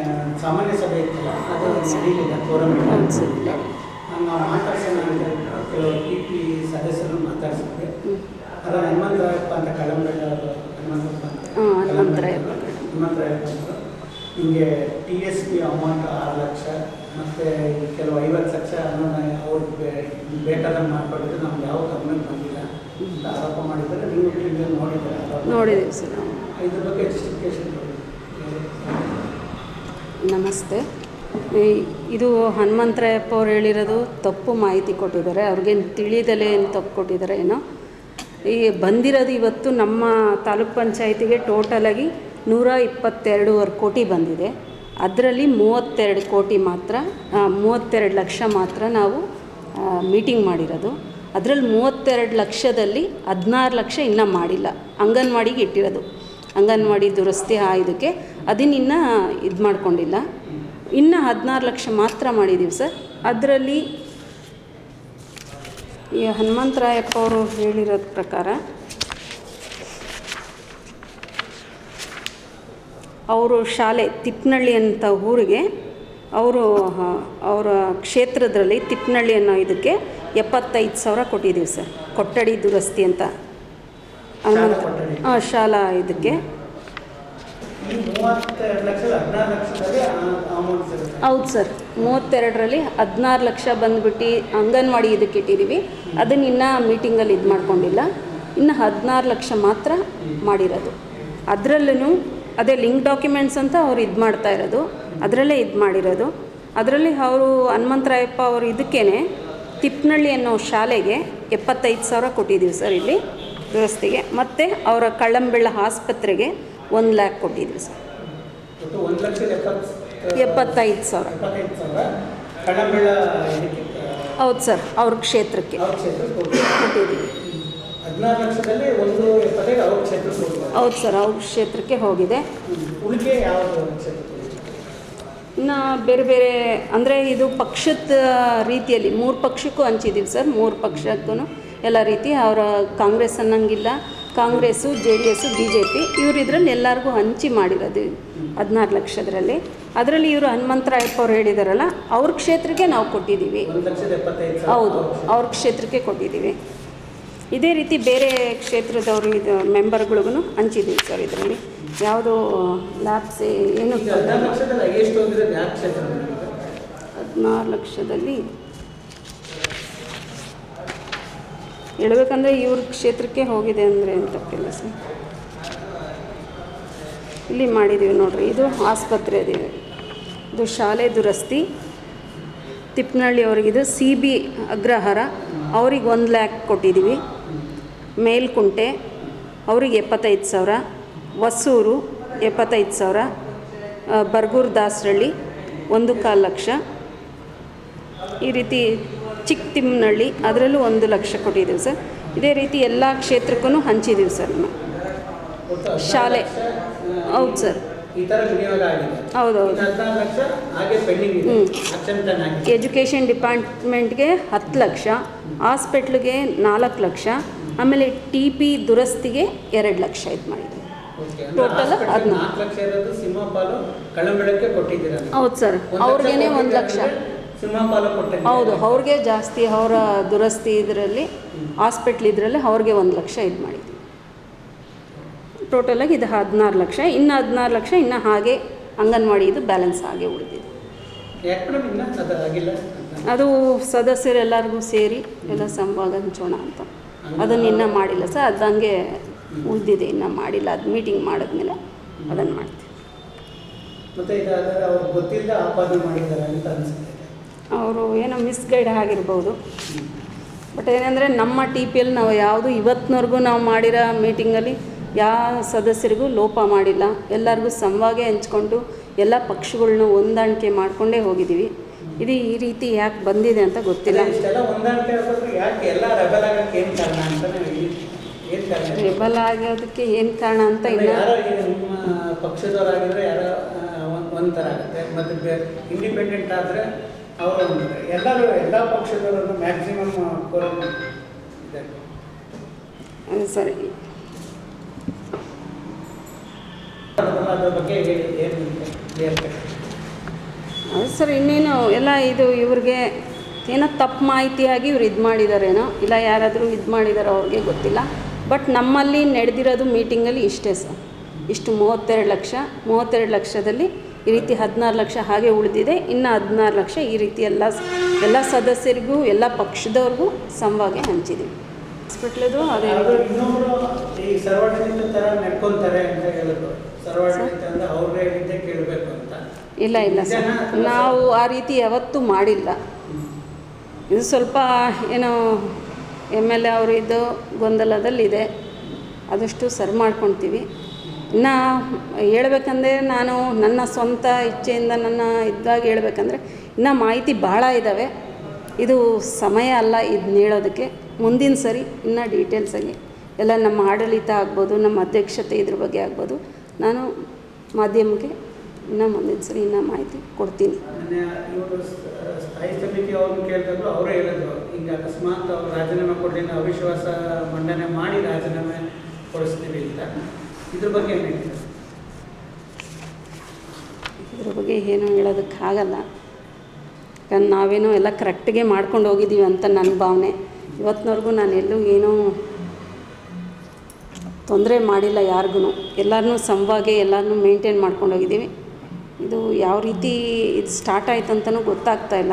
ಸಾಮಾನ್ಯ ಸಭೆ ಇತ್ತಲ್ಲ ಅದು ನಡೀಲಿಲ್ಲ ಫೋರಮ್ ನಾವು ಮಾತಾಡ್ಸೋಣ ಅಂತ ಹೇಳ್ಬಿಟ್ಟು ಕೆಲವು ಟಿ ಪಿ ಸದಸ್ಯರು ಮಾತಾಡ್ಸಿದ್ವಿ ಅದು ಹನುಮಂತರಾಯಪ್ಪ ಅಂತ ಕಳಂಬೆಳ ಹನುಮಂತಪ್ಪ ಅಂತ ಹ್ಮ್, ಹನುಮಂತರಾಯಪ್ಪ. ಹನುಮಂತರಾಯಪ್ಪ ಅಂತ ಹಿಂಗೆ ಟಿ ಎಸ್ ಪಿ ಅಮೌಂಟ್ ಆರು ಲಕ್ಷ ಮತ್ತು ಕೆಲವು ಐವತ್ತು ಲಕ್ಷ ಅನುದಾನ ಅವ್ರಿಗೆ ಬೇ- ಬೇಕಾದಂಗೆ ಮಾಡ್ಕೊಂಡಿದ್ದು ನಮ್ಗೆ ಯಾವ ಗಮನಕ್ಕೆ ಬಂದಿಲ್ಲ ಅಂತ ಆರೋಪ ಮಾಡಿದ್ದಾರೆ ನೀವು ಟಿವಿಯಲ್ಲಿ ನೋಡಿದ್ದೀರ ಆರೋಪ. ನೋಡಿದ್ದೀವಿ ಸರ್ ನಾವು ಇದ್ರ ಬಗ್ಗೆ ಜಸ್ಟಿಫಿಕೇಶನ್ ಕೊಡಿ ನಮಸ್ತೆ ಈ- ಇದು ಹನುಮಂತರಾಯಪ್ಪ ಅವ್ರು ಹೇಳಿರೋದು ತಪ್ಪು ಮಾಹಿತಿ ಕೊಟ್ಟಿದ್ದಾರೆ ಅವ್ರಿಗೇನು ತಿಳಿದಲೇ ಏನು ತಪ್ಪು ಕೊಟ್ಟಿದ್ದಾರೆ ಏನೋ ಈ ಬಂದಿರೋದು ಇವತ್ತು ನಮ್ಮ ತಾಲೂಕ್ ಪಂಚಾಯತಿಗೆ ಟೋಟಲಾಗಿ ನೂರ ಇಪ್ಪತ್ತೆರಡೂವರೆ ಕೋಟಿ ಬಂದಿದೆ ಅದರಲ್ಲಿ ಮೂವತ್ತೆರಡು ಕೋಟಿ ಮಾತ್ರ ಆ, ಮೂವತ್ತೆರಡು ಲಕ್ಷ ಮಾತ್ರ ನಾವು ಮೀಟಿಂಗ್ ಮಾಡಿರೋದು ಅದರಲ್ಲಿ ಮೂವತ್ತೆರಡು ಲಕ್ಷದಲ್ಲಿ ಹದಿನಾರು ಲಕ್ಷ ಇನ್ನೂ ಮಾಡಿಲ್ಲ ಅಂಗನವಾಡಿಗೆ ಇಟ್ಟಿರೋದು ಅಂಗನವಾಡಿ ದುರಸ್ತಿ ಆ ಇದಕ್ಕೆ ಅದನ್ನಿನ್ನ ಇದು ಮಾಡ್ಕೊಂಡಿಲ್ಲ ಇನ್ನು ಹದಿನಾರು ಲಕ್ಷ ಮಾತ್ರ ಮಾಡಿದ್ದೀವಿ ಸರ್ ಅದರಲ್ಲಿ ಈ ಹನುಮಂತರಾಯಪ್ಪ ಅವರು ಹೇಳಿರೋದ ಪ್ರಕಾರ ಅವರು ಶಾಲೆ ತಿಪ್ಪನಹಳ್ಳಿ ಅಂತ ಊರಿಗೆ ಅವರು ಅವರ ಕ್ಷೇತ್ರದಲ್ಲಿ ತಿಪ್ಪನಹಳ್ಳಿ ಅನ್ನೋ ಇದಕ್ಕೆ ಎಪ್ಪತ್ತೈದು ಸಾವಿರ ಕೊಟ್ಟಿದ್ದೀವಿ ಸರ್ ಕೊಠಡಿ ದುರಸ್ತಿ ಅಂತ ಹನುಮಂತ ಹಾಂ ಶಾಲಾ ಇದಕ್ಕೆ ಈ ಮೂವತ್ತೆರಡು ಲಕ್ಷದ ಹದಿನಾರು ಲಕ್ಷದಲ್ಲಿ ಅಮೌಂಟ್ ಸಿಗುತ್ತೆ ಹೌದು ಸರ್ ಮೂವತ್ತೆರಡರಲ್ಲಿ ಹದಿನಾರು ಲಕ್ಷ ಬಂದ್ಬಿಟ್ಟು ಅಂಗನವಾಡಿ ಇದಕ್ಕೆ ಇಟ್ಟಿದ್ದೀವಿ ಅದನ್ನ ಇನ್ನೂ ಮೀಟಿಂಗಲ್ಲಿ ಇದು ಮಾಡ್ಕೊಂಡಿಲ್ಲ ಇನ್ನು ಹದಿನಾರು ಲಕ್ಷ ಮಾತ್ರ ಮಾಡಿರೋದು ಅದರಲ್ಲೂ ಅದೇ ಲಿಂಕ್ ಡಾಕ್ಯುಮೆಂಟ್ಸ್ ಅಂತ ಅವ್ರು ಇದು ಮಾಡ್ತಾ ಇರೋದು ಅದರಲ್ಲೇ ಇದು ಮಾಡಿರೋದು ಅದರಲ್ಲಿ ಅವರು ಹನುಮಂತರಾಯಪ್ಪ ಅವರು ಇದಕ್ಕೇನೆ ತಿಪ್ಪನಹಳ್ಳಿ ಅನ್ನೋ ಶಾಲೆಗೆ ಎಪ್ಪತ್ತೈದು ಸಾವಿರ ಕೊಟ್ಟಿದ್ದೀವಿ ಸರ್ ಇಲ್ಲಿ ದುರಸ್ತಿಗೆ ಮತ್ತು ಅವರ ಕಳ್ಳಂಬೆಳ್ಳ ಆಸ್ಪತ್ರೆಗೆ ಒಂದು ಲ್ಯಾಕ್ ಕೊಟ್ಟಿದ್ದೀವಿ ಸರ್ ಒಟ್ಟು ಒಂದು ಲಕ್ಷದ ಎಪ್ಪತ್ತು ಎಪ್ಪತ್ತೈದು ಸಾವಿರ ಎಪ್ಪತ್ತೈದು ಸಾವಿರ ಕಳ್ಳಂಬೆಳ ಇದಕ್ಕೆ ಹೌದು ಸರ್ ಅವ್ರ ಕ್ಷೇತ್ರಕ್ಕೆ ಅವ್ರ ಕ್ಷೇತ್ರಕ್ಕೆ ಹೋಗಿ ಕೊಟ್ಟಿದ್ದೀವಿ ಹದಿನಾರು ಲಕ್ಷದಲ್ಲಿ ಒಂದು ಎಪ್ಪತ್ತೈದು ಅವ್ರ ಕ್ಷೇತ್ರಕ್ಕೆ ಹೋಗ್ಬೋದು ಹೌದು ಸರ್ ಅವ್ರ ಕ್ಷೇತ್ರಕ್ಕೆ ಹೋಗಿದೆ ಉಳಿಕೆ ಯಾವುದು ಕ್ಷೇತ್ರಕ್ಕೆ ಹೋಗಿದೆ? ಇನ್ನು ಬೇರೆ ಬೇರೆ ಅಂದರೆ ಇದು ಪಕ್ಷದ ರೀತಿಯಲ್ಲಿ ಮೂರು ಪಕ್ಷಕ್ಕೂ ಹಂಚಿದ್ದೀವಿ ಸರ್ ಮೂರು ಪಕ್ಷಕ್ಕೂ ಎಲ್ಲ ರೀತಿ ಅವರ ಕಾಂಗ್ರೆಸ್ ಅನ್ನಂಗಿಲ್ಲ Congress J D S B J P ಇವ್ರು ಇದರಲ್ಲಿ ಎಲ್ಲರಿಗೂ ಹಂಚಿ ಮಾಡಿರೋದು ಹದಿನಾರು ಲಕ್ಷದರಲ್ಲಿ ಅದರಲ್ಲಿ ಇವರು ಹನುಮಂತರಾಯಪ್ಪ ಅವ್ರು ಹೇಳಿದಾರಲ್ಲ ಅವ್ರ ಕ್ಷೇತ್ರಕ್ಕೆ ನಾವು ಕೊಟ್ಟಿದ್ದೀವಿ ಒಂದು ಲಕ್ಷದ ಎಪ್ಪತ್ತೈದು ಸಾವಿರ ಹೌದು ಅವ್ರ ಕ್ಷೇತ್ರಕ್ಕೆ ಕೊಟ್ಟಿದ್ದೀವಿ ಇದೇ ರೀತಿ ಬೇರೆ ಕ್ಷೇತ್ರದವರು ಇದು ಮೆಂಬರ್ಗಳಿಗೂ ಹಂಚಿದ್ದೀವಿ ಸರ್ ಇದರಲ್ಲಿ ಯಾವುದೋ ಲ್ಯಾಬ್ಸ್ ಏನು ಈಗ ಹದಿನಾರು ಲಕ್ಷದಲ್ಲಿ ಹೈಯೆಸ್ಟ್ ಹೋಗಿರೋದು ಯಾವ ಕ್ಷೇತ್ರ ಹದಿನಾರು ಲಕ್ಷದಲ್ಲಿ ಹೇಳ್ಬೇಕಂದ್ರೆ ಇವ್ರ ಕ್ಷೇತ್ರಕ್ಕೆ ಹೋಗಿದೆ ಅಂದರೆ ಏನು ತಪ್ಪಿಲ್ಲ ಸರ್ ಇಲ್ಲಿ ಮಾಡಿದ್ದೀವಿ ನೋಡ್ರಿ ಇದು ಆಸ್ಪತ್ರೆ ಇದೆ ಇದು ಶಾಲೆ ದುರಸ್ತಿ ತಿಪ್ಪನಹಳ್ಳಿ ಅವರಿಗಿದು ಸಿ ಬಿ ಅಗ್ರಹಾರ ಅವ್ರಿಗೆ ಒಂದು ಲ್ಯಾಕ್ ಕೊಟ್ಟಿದ್ದೀವಿ ಮೇಲ್ಕುಂಟೆ ಅವ್ರಿಗೆ ಎಪ್ಪತ್ತೈದು ಸಾವಿರ ಹೊಸೂರು ಎಪ್ಪತ್ತೈದು ಸಾವಿರ ಆ, ಬರ್ಗೂರು ದಾಸರಳ್ಳಿ ಒಂದು ಕಾಲು ಲಕ್ಷ ಈ ರೀತಿ ಚಿಕ್ಕ ತಿಮ್ಮನಹಳ್ಳಿ ಅದರಲ್ಲೂ ಒಂದು ಲಕ್ಷ ಕೊಟ್ಟಿದ್ದೀವಿ ಸರ್ ಇದೇ ರೀತಿ ಎಲ್ಲ ಕ್ಷೇತ್ರಕ್ಕೂ ಹಂಚಿದ್ದೀವಿ ಸರ್ ನಾವು ಶಾಲೆ ಹೌದು ಸರ್ ಈ ಥರ ವಿನಿಯೋಗ ಆಗಿದೆ ಹೌದೌದು ಇನ್ನು ಹದಿನಾರು ಲಕ್ಷ ಹಾಗೆ ಪೆಂಡಿಂಗ್ ಇದೆ ಹ್ಮ್. ಆಕ್ಷನ್ ಪ್ಲಾನ್ ಆಗಿದೆ ಎಜುಕೇಷನ್ ಡಿಪಾರ್ಟ್ಮೆಂಟ್ಗೆ ಹತ್ತು ಲಕ್ಷ ಹಾಸ್ಪಿಟ್ಲಿಗೆ ನಾಲ್ಕು ಲಕ್ಷ ಆಮೇಲೆ ಟಿ ಪಿ ದುರಸ್ತಿಗೆ ಎರಡು ಲಕ್ಷ ಇದು ಮಾಡಿದ್ದೀವಿ ಓಕೆ Total ಹದ್ನಾಲ್ಕು. ನಾಲ್ಕು ಲಕ್ಷ ಇರೋದು ಸಿಂಹಪಾಲು ಕಳ್ಳಂಬೆಳಕ್ಕೆ ಕೊಟ್ಟಿದ್ದೀರ ನೀವು. ಹೌದು ಸರ್ ಒಂದ್ ಲಕ್ಷ ಅವ್ರಿಗೇನೆ ಒಂದು ಲಕ್ಷ ಕೊಟ್ಟಿದ್ದೀರ ಸಿಂಹಪಾಲು ಕೊಟ್ಟಿದ್ದೀರ ಹೌದು ಅವ್ರಿಗೆ ಜಾಸ್ತಿ ಅವರ ದುರಸ್ತಿ ಇದರಲ್ಲಿ ಹಾಸ್ಪಿಟ್ಲ್ ಇದರಲ್ಲಿ ಅವ್ರಿಗೆ ಒಂದು ಲಕ್ಷ ಇದು ಮಾಡಿದ್ವಿ ಟೋಟಲಾಗಿ ಇದು ಹದಿನಾರು ಲಕ್ಷ ಇನ್ನು ಹದಿನಾರು ಲಕ್ಷ ಇನ್ನು ಹಾಗೆ ಅಂಗನವಾಡಿ ಇದು ಬ್ಯಾಲೆನ್ಸ್ ಹಾಗೆ ಉಳಿದಿದೆ ಯಾಕೆ ಮೇಡಮ್ ಇನ್ನ ಅದು ಆಗಿಲ್ಲ ಅದು ಸದಸ್ಯರೆಲ್ಲರಿಗೂ ಸೇರಿ ಎಲ್ಲ ಸಂಭಾಗ ಹಂಚೋಣ ಅಂತ ಅದನ್ನು ಇನ್ನೂ ಮಾಡಿಲ್ಲ ಸರ್ ಅದು ಹಂಗೆ ಉಳಿದಿದೆ ಇನ್ನೂ ಮಾಡಿಲ್ಲ ಅದು ಮೀಟಿಂಗ್ ಮಾಡಿದ್ಮೇಲೆ ಅದನ್ನು ಮಾಡ್ತೀವಿ ಮತ್ತೆ ಇದಾದ್ರೆ ಅವ್ರು ಗೊತ್ತಿಲ್ಲದೆ ಆಪಾದನೆ ಮಾಡಿದ್ದಾರೆ ಅಂತ ಅನಿಸುತ್ತೆ ಅವರು ಏನೋ ಮಿಸ್ಗೈಡ್ ಆಗಿರ್ಬೋದು ಬಟ್ ಏನಂದರೆ ನಮ್ಮ ಟಿ ಪಿ ಎಲ್ ನಾವು ಯಾವುದು ಇವತ್ತಿನವರೆಗೂ ನಾವು ಮಾಡಿರೋ ಮೀಟಿಂಗಲ್ಲಿ ಯಾವ ಸದಸ್ಯರಿಗೂ ಲೋಪ ಮಾಡಿಲ್ಲ ಎಲ್ಲರಿಗೂ ಸಮವಾಗೇ ಹಂಚ್ಕೊಂಡು ಎಲ್ಲ ಪಕ್ಷಗಳನ್ನ ಹೊಂದಾಣಿಕೆ ಮಾಡಿಕೊಂಡೇ ಹೋಗಿದ್ದೀವಿ ಇದು ಈ ರೀತಿ ಯಾಕೆ ಬಂದಿದೆ ಅಂತ ಗೊತ್ತಿಲ್ಲ ಇಷ್ಟೆಲ್ಲ ಹೊಂದಾಣಿಕೆ ಆಗ್ಬಿಟ್ರೆ ಯಾಕೆ ಎಲ್ಲ ರೆಬಲ್ ಆಗಕ್ಕೆ ಏನು ಕಾರಣ ಅಂತ ಏನು ಕಾರಣ ರೆಬಲ್ ಆಗೋದಕ್ಕೆ ಏನು ಕಾರಣ ಅಂತ ಅಂದ್ರೆ ಇನ್ನು ಯಾರೋ ಈಗ ನಿಮ್ಮ ಪಕ್ಷದವರಾಗಿದ್ರೆ ಯಾರೋ ಒಂದು ಒಂಥರ ಆಗುತ್ತೆ ಮತ್ತು ಬೇ ಇಂಡಿಪೆಂಡೆಂಟ್ ಆದರೆ ಅವರು ಒಂಥರ ಎಲ್ಲರೂ ಎಲ್ಲ ಪಕ್ಷದವರನ್ನು ಮ್ಯಾಕ್ಸಿಮಮ್ ಕೋರಮ್ ಇದೆ ಅದು ಸರಿ ಅದ್ರ ಬಗ್ಗೆ ಹೇಳಿ ಏನು ಕ್ಲಿಯರ್ ಸರ್ ಇನ್ನೇನು ಎಲ್ಲ ಇದು ಇವ್ರಿಗೆ ಏನೋ ತಪ್ಪು ಮಾಹಿತಿಯಾಗಿ ಇವ್ರು ಇದು ಮಾಡಿದಾರೇನೋ ಇಲ್ಲ ಯಾರಾದರೂ ಇದು ಮಾಡಿದಾರೋ ಅವ್ರಿಗೆ ಗೊತ್ತಿಲ್ಲ ಬಟ್ ನಮ್ಮಲ್ಲಿ ನಡೆದಿರೋದು ಮೀಟಿಂಗಲ್ಲಿ ಇಷ್ಟೇ ಸರ್ ಇಷ್ಟು ಮೂವತ್ತೆರಡು ಲಕ್ಷ ಮೂವತ್ತೆರಡು ಲಕ್ಷದಲ್ಲಿ ಈ ರೀತಿ ಹದಿನಾರು ಲಕ್ಷ ಹಾಗೆ ಉಳಿದಿದೆ ಇನ್ನು ಹದಿನಾರು ಲಕ್ಷ ಈ ರೀತಿ ಎಲ್ಲ ಎಲ್ಲ ಸದಸ್ಯರಿಗೂ ಎಲ್ಲ ಪಕ್ಷದವ್ರಿಗೂ ಸಮವಾಗಿ ಹಂಚಿದ್ದೀವಿ ಹಾಸ್ಪಿಟ್ಲದು ಅದೇ ಇನ್ನೊಬ್ರು ಈ ಸರ್ವಾಡಳಿತ ತರ ನಡ್ಕೊಂತಾರೆ ಅಂತ ಹೇಳಿದ್ರು ಸರ್ವಾಡಳಿತ ಅಂದ್ರೆ ಅವ್ರೇ ಹೇಳಿದ್ದೆ ಕೇಳಬೇಕು ಅಂತ ಇಲ್ಲ ಇಲ್ಲ ಸರ್ ನಾವು ಆ ರೀತಿ ಯಾವತ್ತೂ ಮಾಡಿಲ್ಲ ಇದು ಸ್ವಲ್ಪ ಏನೋ ಎಮ್ ಎಲ್ ಎ ಅವರು ಇದು ಗೊಂದಲದಲ್ಲಿದೆ ಆದಷ್ಟು ಸರಿ ಮಾಡ್ಕೊಳ್ತೀವಿ ಇನ್ನು ಹೇಳ್ಬೇಕಂದ್ರೆ ನಾನು ನನ್ನ ಸ್ವಂತ ಇಚ್ಛೆಯಿಂದ ನನ್ನ ಇದ್ದಾಗ ಹೇಳ್ಬೇಕಂದ್ರೆ ಇನ್ನೂ ಮಾಹಿತಿ ಭಾಳ ಇದ್ದಾವೆ ಇದು ಸಮಯ ಅಲ್ಲ ಇದನ್ನ ಹೇಳೋದಕ್ಕೆ ಮುಂದಿನ ಸರಿ ಇನ್ನೂ ಡೀಟೇಲ್ಸಾಗಿ ಎಲ್ಲ ನಮ್ಮ ಆಡಳಿತ ಆಗ್ಬೋದು ನಮ್ಮ ಅಧ್ಯಕ್ಷತೆ ಇದ್ರ ಬಗ್ಗೆ ಆಗ್ಬೋದು ನಾನು ಮಾಧ್ಯಮಕ್ಕೆ ಇನ್ನೂ ಮುಂದಿನ ಸರಿ ಇನ್ನೂ ಮಾಹಿತಿ ಕೊಡ್ತೀನಿ ಮೊನ್ನೆ ಇವರು ಸ್ಥಾಯಿ ಸಮಿತಿ ಅವ್ರನ್ನ ಕೇಳಿದ್ರು ಅವರೇ ಹೇಳಿದ್ರು ಈಗ ಅಕಸ್ಮಾತ್ ಅವ್ರು ರಾಜೀನಾಮೆ ಕೊಡಲಿಲ್ಲ ಅವಿಶ್ವಾಸ ಮಂಡನೆ ಮಾಡಿ ರಾಜೀನಾಮೆ ಕೊಡಿಸ್ತೀವಿ ಅಂತ ಇದ್ರ ಬಗ್ಗೆ ಏನು ಹೇಳ್ತೀರಾ ಇದ್ರ ಬಗ್ಗೆ ಏನು ಹೇಳೋದಕ್ಕಾಗಲ್ಲ ಯಾಕಂದ್ರೆ ನಾವೇನೋ ಎಲ್ಲ ಕರೆಕ್ಟಿಗೆ ಮಾಡ್ಕೊಂಡು ಹೋಗಿದ್ದೀವಿ ಅಂತ ನನ್ನ ಭಾವನೆ ಇವತ್ತಿನವರೆಗೂ ನಾನು ಎಲ್ಲೂ ಏನೂ ತೊಂದರೆ ಮಾಡಿಲ್ಲ ಯಾರಿಗೂ ಎಲ್ಲರನ್ನೂ ಸಮವಾಗಿ ಎಲ್ಲರನ್ನೂ ಮೇಂಟೈನ್ ಮಾಡ್ಕೊಂಡು ಹೋಗಿದ್ದೀವಿ ಇದು ಯಾವ ರೀತಿ ಇದು ಸ್ಟಾರ್ಟ್ ಆಯ್ತು ಅಂತಲೂ ಗೊತ್ತಾಗ್ತಾ ಇಲ್ಲ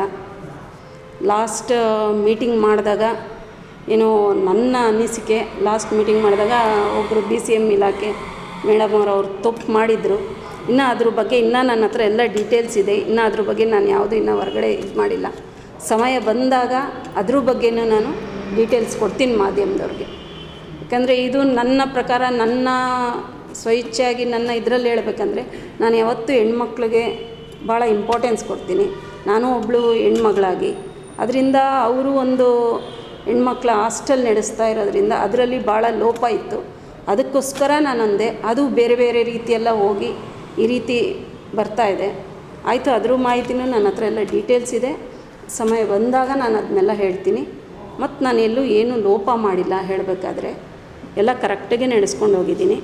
ಲಾಸ್ಟ್ ಮೀಟಿಂಗ್ ಮಾಡಿದಾಗ ಏನೋ ನನ್ನ ಅನಿಸಿಕೆ ಲಾಸ್ಟ್ ಮೀಟಿಂಗ್ ಮಾಡಿದಾಗ ಒಬ್ಬರು ಬಿ ಸಿ ಎಮ್ ಇಲಾಖೆ ಮೇಡಮ್ ಅವರು ಅವ್ರು ತಪ್ಪು ಮಾಡಿದರು ಇನ್ನು ಅದ್ರ ಬಗ್ಗೆ ಇನ್ನೂ ನನ್ನ ಹತ್ರ ಎಲ್ಲ ಡೀಟೇಲ್ಸ್ ಇದೆ ಇನ್ನು ಅದ್ರ ಬಗ್ಗೆ ನಾನು ಯಾವುದು ಇನ್ನೂ ಹೊರಗಡೆ ಇದು ಮಾಡಿಲ್ಲ ಸಮಯ ಬಂದಾಗ ಅದ್ರ ಬಗ್ಗೆನೂ ನಾನು ಡೀಟೇಲ್ಸ್ ಕೊಡ್ತೀನಿ ಮಾಧ್ಯಮದವ್ರಿಗೆ ಯಾಕಂದರೆ ಇದು ನನ್ನ ಪ್ರಕಾರ ನನ್ನ ಸ್ವಇಚ್ಛೆಯಾಗಿ ನನ್ನ ಇದರಲ್ಲಿ ಹೇಳ್ಬೇಕಂದ್ರೆ ನಾನು ಯಾವತ್ತೂ ಹೆಣ್ಮಕ್ಳಿಗೆ ಭಾಳ ಇಂಪಾರ್ಟೆನ್ಸ್ ಕೊಡ್ತೀನಿ ನಾನು ಒಬ್ಬಳು ಹೆಣ್ಮಗಳಾಗಿ ಅದರಿಂದ ಅವರು ಒಂದು ಹೆಣ್ಮಕ್ಳ ಹಾಸ್ಟೆಲ್ ನಡೆಸ್ತಾ ಇರೋದ್ರಿಂದ ಅದರಲ್ಲಿ ಭಾಳ ಲೋಪ ಇತ್ತು ಅದಕ್ಕೋಸ್ಕರ ನಾನು ಅಂದೆ ಅದು ಬೇರೆ ಬೇರೆ ರೀತಿಯೆಲ್ಲ ಹೋಗಿ ಈ ರೀತಿ ಬರ್ತಾ ಇದೆ ಆಯಿತು ಅದ್ರ ಮಾಹಿತಿನೂ ನನ್ನ ಹತ್ರ ಎಲ್ಲ ಡೀಟೇಲ್ಸ್ ಇದೆ ಸಮಯ ಬಂದಾಗ ನಾನು ಅದನ್ನೆಲ್ಲ ಹೇಳ್ತೀನಿ ಮತ್ತು ನಾನು ಎಲ್ಲೂ ಏನೂ ಲೋಪ ಮಾಡಿಲ್ಲ ಹೇಳಬೇಕಾದ್ರೆ ಎಲ್ಲ ಕರೆಕ್ಟಾಗೆ ನಡೆಸ್ಕೊಂಡು ಹೋಗಿದ್ದೀನಿ